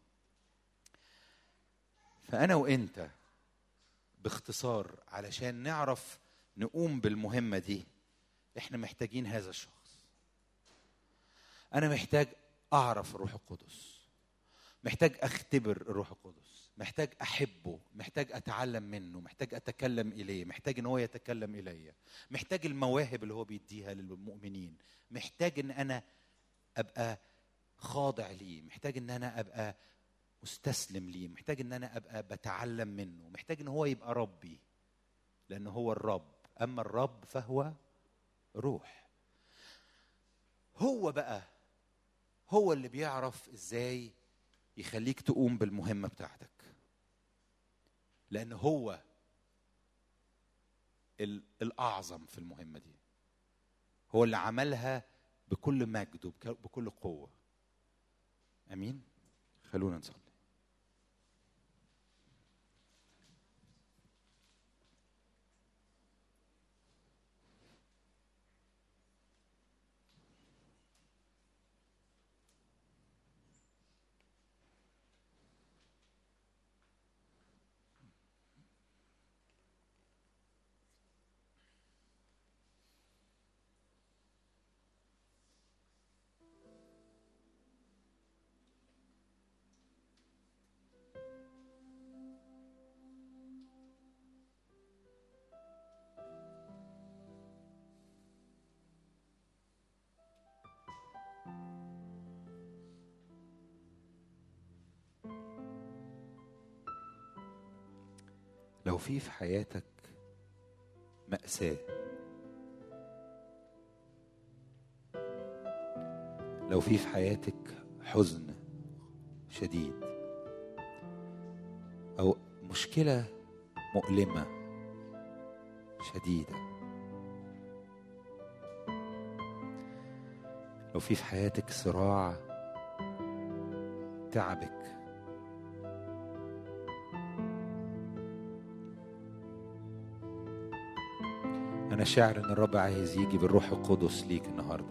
فانا وانت باختصار علشان نعرف نقوم بالمهمه دي احنا محتاجين هذا الشخص انا محتاج اعرف الروح القدس محتاج اختبر الروح القدس محتاج احبه محتاج اتعلم منه محتاج اتكلم اليه محتاج ان هو يتكلم الي محتاج المواهب اللي هو بيديها للمؤمنين محتاج ان انا ابقى خاضع ليه محتاج ان انا ابقى مستسلم ليه محتاج ان انا ابقى بتعلم منه محتاج ان هو يبقى ربي لان هو الرب اما الرب فهو روح هو بقى هو اللي بيعرف ازاي يخليك تقوم بالمهمه بتاعتك لان هو الاعظم في المهمه دي هو اللي عملها بكل مجد وبكل قوه امين خلونا نصلي لو في في حياتك مأساة لو في في حياتك حزن شديد أو مشكلة مؤلمة شديدة لو في في حياتك صراع تعبك أنا شاعر إن الرب عايز يجي بالروح القدس ليك النهاردة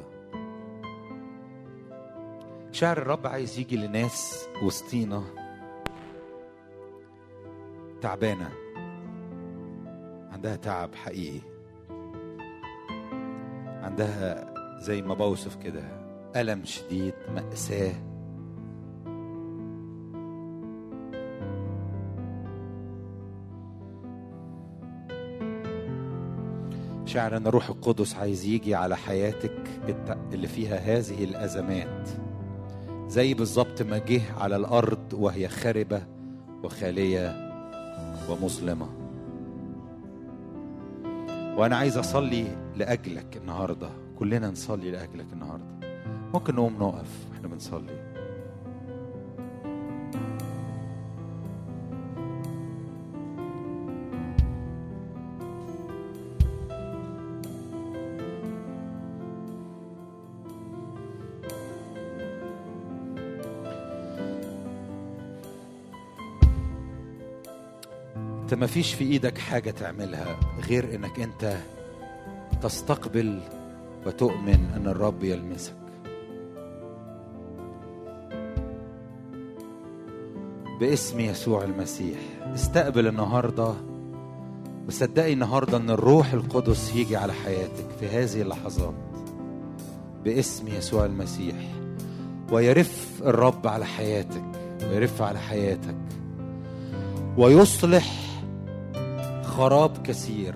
شاعر الرب عايز يجي لناس وسطينا تعبانة عندها تعب حقيقي عندها زي ما بوصف كده ألم شديد مأساة شعر ان الروح القدس عايز يجي على حياتك اللي فيها هذه الازمات زي بالظبط ما جه على الارض وهي خربه وخاليه ومظلمه وانا عايز اصلي لاجلك النهارده كلنا نصلي لاجلك النهارده ممكن نقوم نقف واحنا بنصلي انت ما فيش في ايدك حاجه تعملها غير انك انت تستقبل وتؤمن ان الرب يلمسك باسم يسوع المسيح استقبل النهارده وصدقي النهارده ان الروح القدس يجي على حياتك في هذه اللحظات باسم يسوع المسيح ويرف الرب على حياتك ويرف على حياتك ويصلح خراب كثير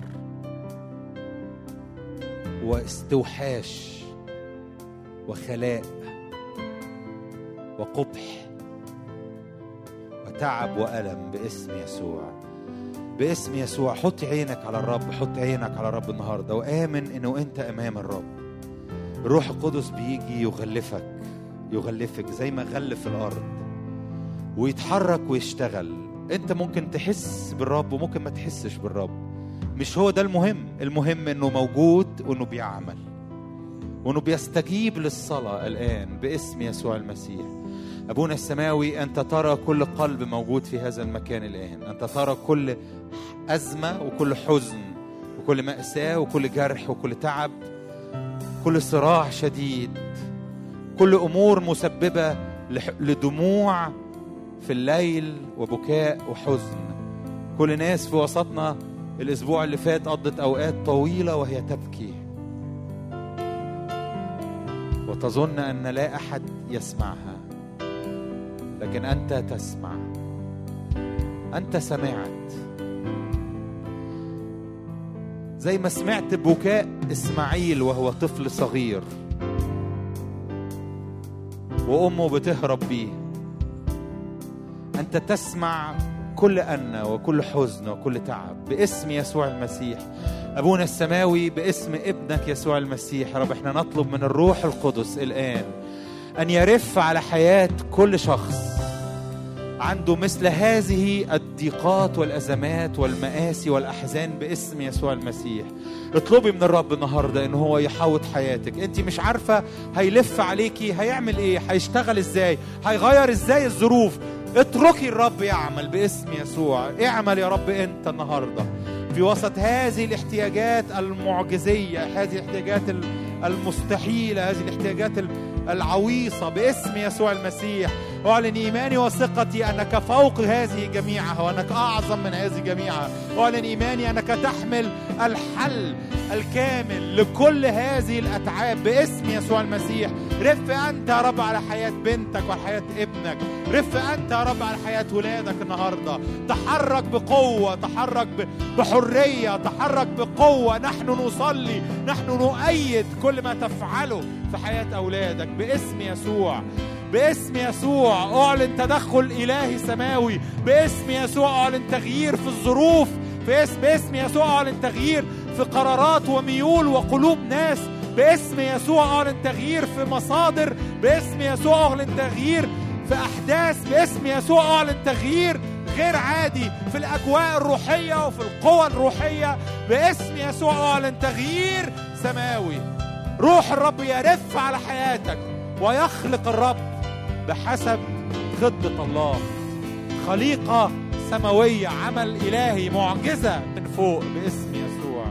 واستوحاش وخلاء وقبح وتعب وألم باسم يسوع باسم يسوع حط عينك على الرب حط عينك على الرب النهارده وآمن انه انت امام الرب الروح القدس بيجي يغلفك يغلفك زي ما غلف الارض ويتحرك ويشتغل انت ممكن تحس بالرب وممكن ما تحسش بالرب مش هو ده المهم المهم انه موجود وانه بيعمل وانه بيستجيب للصلاه الان باسم يسوع المسيح ابونا السماوي انت ترى كل قلب موجود في هذا المكان الان انت ترى كل ازمه وكل حزن وكل ماساه وكل جرح وكل تعب كل صراع شديد كل امور مسببه لدموع في الليل وبكاء وحزن كل ناس في وسطنا الاسبوع اللي فات قضت اوقات طويله وهي تبكي وتظن ان لا احد يسمعها لكن انت تسمع انت سمعت زي ما سمعت بكاء اسماعيل وهو طفل صغير وامه بتهرب بيه انت تسمع كل أن وكل حزن وكل تعب باسم يسوع المسيح أبونا السماوي باسم ابنك يسوع المسيح رب احنا نطلب من الروح القدس الآن أن يرف على حياة كل شخص عنده مثل هذه الضيقات والأزمات والمآسي والأحزان باسم يسوع المسيح اطلبي من الرب النهاردة ان هو يحوط حياتك انت مش عارفة هيلف عليكي هيعمل ايه هيشتغل ازاي هيغير ازاي الظروف اتركي الرب يعمل باسم يسوع اعمل يا رب انت النهارده في وسط هذه الاحتياجات المعجزيه هذه الاحتياجات المستحيله هذه الاحتياجات العويصه باسم يسوع المسيح أعلن إيماني وثقتي أنك فوق هذه جميعها وأنك أعظم من هذه جميعها أعلن إيماني أنك تحمل الحل الكامل لكل هذه الأتعاب باسم يسوع المسيح رف أنت يا رب على حياة بنتك وحياة ابنك رف أنت يا رب على حياة ولادك النهاردة تحرك بقوة تحرك بحرية تحرك بقوة نحن نصلي نحن نؤيد كل ما تفعله في حياة أولادك باسم يسوع باسم يسوع اعلن تدخل الهي سماوي باسم يسوع اعلن تغيير في الظروف في اسم باسم يسوع اعلن تغيير في قرارات وميول وقلوب ناس باسم يسوع اعلن تغيير في مصادر باسم يسوع اعلن تغيير في احداث باسم يسوع اعلن تغيير غير عادي في الاجواء الروحيه وفي القوى الروحيه باسم يسوع اعلن تغيير سماوي روح الرب يرف على حياتك ويخلق الرب بحسب خطة الله خليقة سماوية عمل إلهي معجزة من فوق باسم يسوع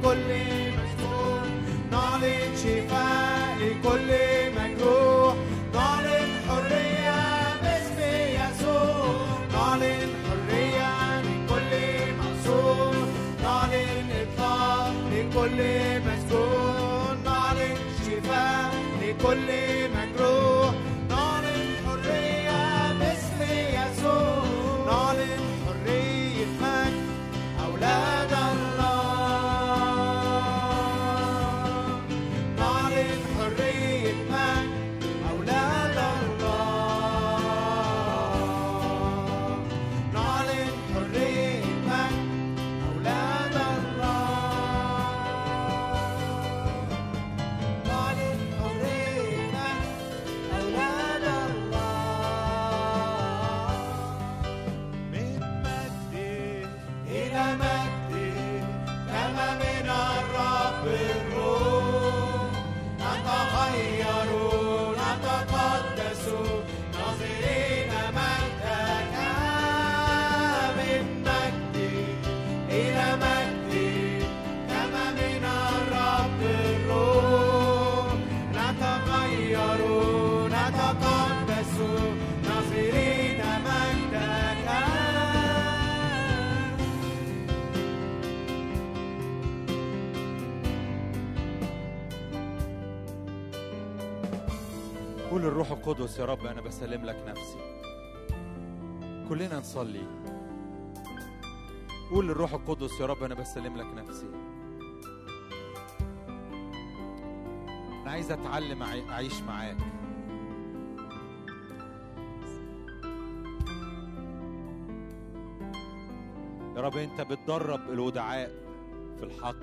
لكل مسجون نعلن شفاء لكل مجروح نعلن حرية باسم يسوع نعلن حرية لكل مقصور نعلن إطلاق لكل مسجون نعلن شفاء لكل مجروح نعلن حرية باسم يسوع نعلن حرية مجد أولاد الله نعلن حرية مجد أولاد الله نعلن حرية مجد أولاد الله نعلن حرية مجد أولاد الله من مجد إلى مجد كما من الرب الروح نتغير نتقدس ناظرين مجدك من مجد إلى مجد كما من الرب الروح نتغير نتقدس ناظرين مجدك قول الروح القدس يا رب انا بسلم لك نفسي كلنا نصلي قول للروح القدس يا رب انا بسلم لك نفسي انا عايز اتعلم أعي- اعيش معاك يا رب انت بتدرب الودعاء في الحق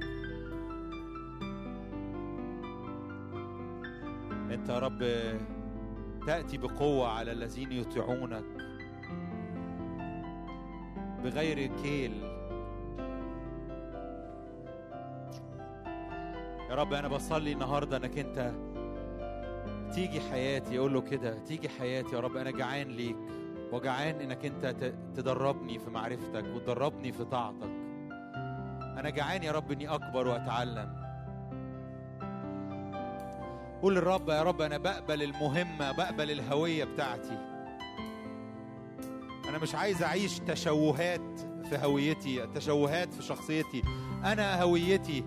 انت يا رب تاتي بقوه على الذين يطيعونك بغير كيل يا رب انا بصلي النهارده انك انت تيجي حياتي اقول له كده تيجي حياتي يا رب انا جعان ليك وجعان انك انت ت- تدربني في معرفتك وتدربني في طاعتك انا جعان يا رب اني اكبر واتعلم قول للرب يا رب انا بقبل المهمه بقبل الهويه بتاعتي انا مش عايز اعيش تشوهات في هويتي تشوهات في شخصيتي انا هويتي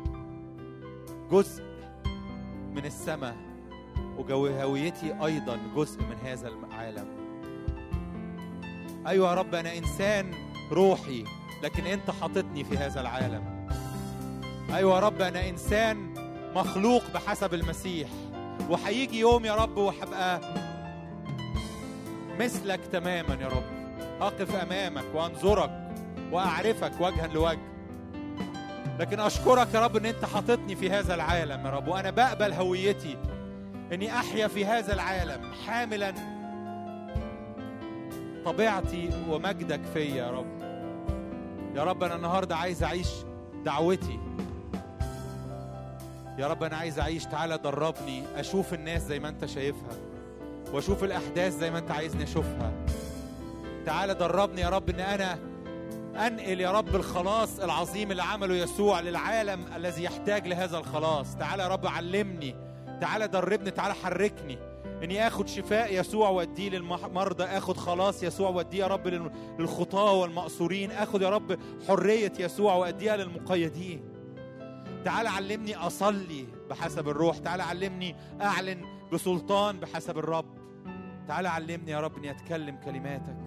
جزء من السماء وهويتي ايضا جزء من هذا العالم ايوه يا رب انا انسان روحي لكن انت حاططني في هذا العالم ايوه يا رب انا انسان مخلوق بحسب المسيح وهيجي يوم يا رب وهبقى مثلك تماما يا رب اقف امامك وانظرك واعرفك وجها لوجه لكن اشكرك يا رب ان انت حاططني في هذا العالم يا رب وانا بقبل هويتي اني احيا في هذا العالم حاملا طبيعتي ومجدك فيا يا رب يا رب انا النهارده عايز اعيش دعوتي يا رب انا عايز اعيش تعالى دربني اشوف الناس زي ما انت شايفها واشوف الاحداث زي ما انت عايزني اشوفها تعالى دربني يا رب ان انا انقل يا رب الخلاص العظيم اللي عمله يسوع للعالم الذي يحتاج لهذا الخلاص تعالى يا رب علمني تعالى دربني تعالى حركني اني اخد شفاء يسوع واديه للمرضى اخد خلاص يسوع واديه يا رب لل- للخطاه والمقصورين اخد يا رب حريه يسوع واديها للمقيدين تعالى علمني اصلي بحسب الروح تعالى علمني اعلن بسلطان بحسب الرب تعالى علمني يا رب اني اتكلم كلماتك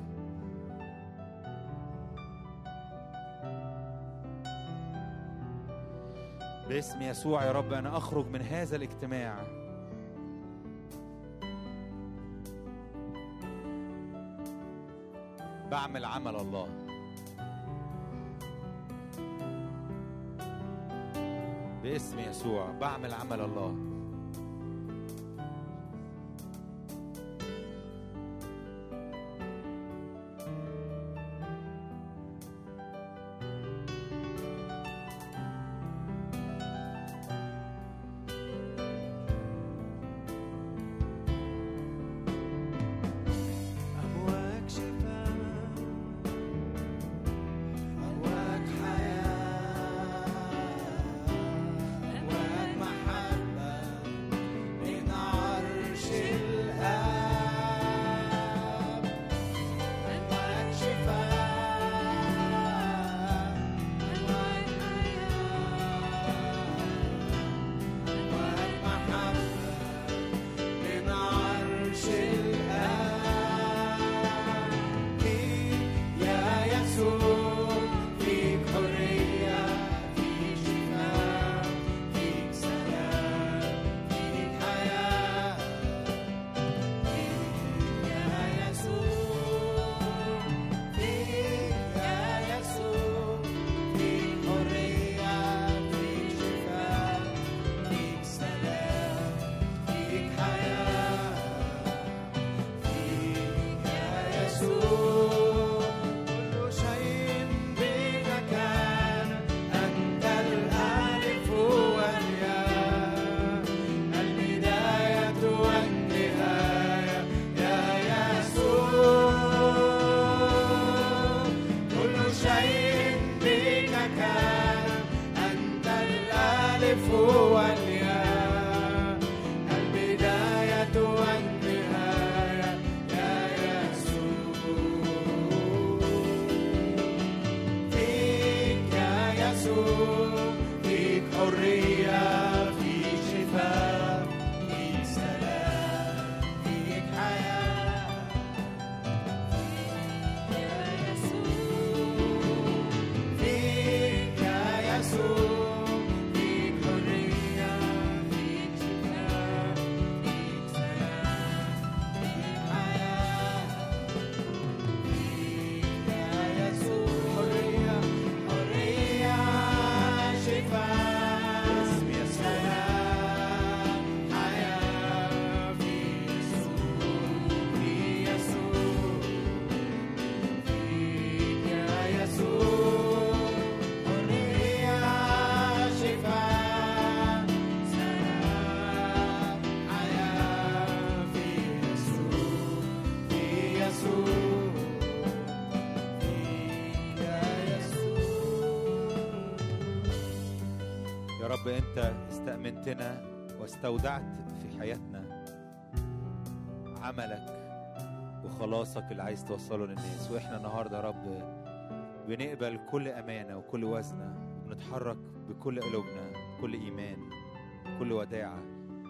باسم يسوع يا رب انا اخرج من هذا الاجتماع بعمل عمل الله باسم يسوع بعمل عمل الله أبواك شفاء أبواك حياة رب انت استأمنتنا واستودعت في حياتنا عملك وخلاصك اللي عايز توصله للناس واحنا النهارده يا رب بنقبل كل امانه وكل وزنه ونتحرك بكل قلوبنا بكل ايمان بكل وداعه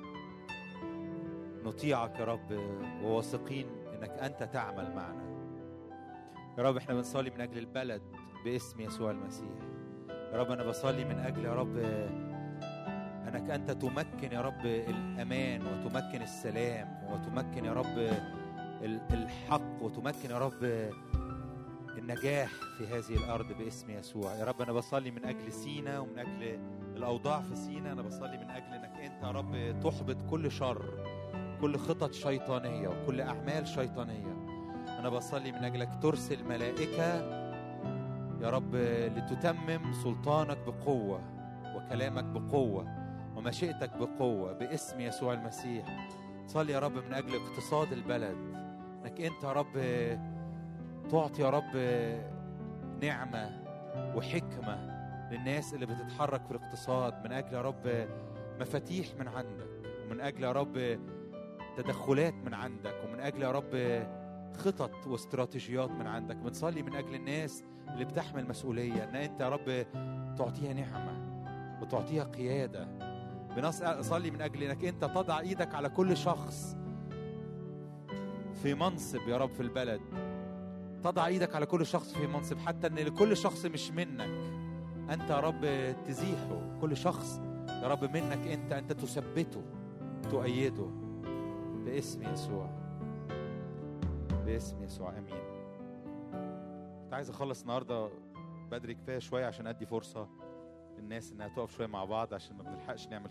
نطيعك يا رب وواثقين انك انت تعمل معنا يا رب احنا بنصلي من اجل البلد باسم يسوع المسيح يا رب انا بصلي من اجل يا رب انك انت تمكن يا رب الامان وتمكن السلام وتمكن يا رب ال- الحق وتمكن يا رب النجاح في هذه الارض باسم يسوع يا رب انا بصلي من اجل سينا ومن اجل الاوضاع في سينا انا بصلي من اجل انك انت يا رب تحبط كل شر كل خطط شيطانيه وكل اعمال شيطانيه انا بصلي من اجلك ترسل ملائكه يا رب لتتمم سلطانك بقوه وكلامك بقوه ومشيئتك بقوه باسم يسوع المسيح صلي يا رب من اجل اقتصاد البلد انك انت يا رب تعطي يا رب نعمه وحكمه للناس اللي بتتحرك في الاقتصاد من اجل يا رب مفاتيح من عندك ومن اجل يا رب تدخلات من عندك ومن اجل يا رب خطط واستراتيجيات من عندك بنصلي من اجل الناس اللي بتحمل مسؤوليه ان انت يا رب تعطيها نعمه وتعطيها قياده بنصلي من اجل انك انت تضع ايدك على كل شخص في منصب يا رب في البلد تضع ايدك على كل شخص في منصب حتى ان لكل شخص مش منك انت يا رب تزيحه كل شخص يا رب منك انت انت تثبته تؤيده باسم يسوع باسم يسوع امين كنت عايز اخلص النهارده بدري كفايه شويه عشان ادي فرصه للناس انها تقف شويه مع بعض عشان ما بنلحقش نعمل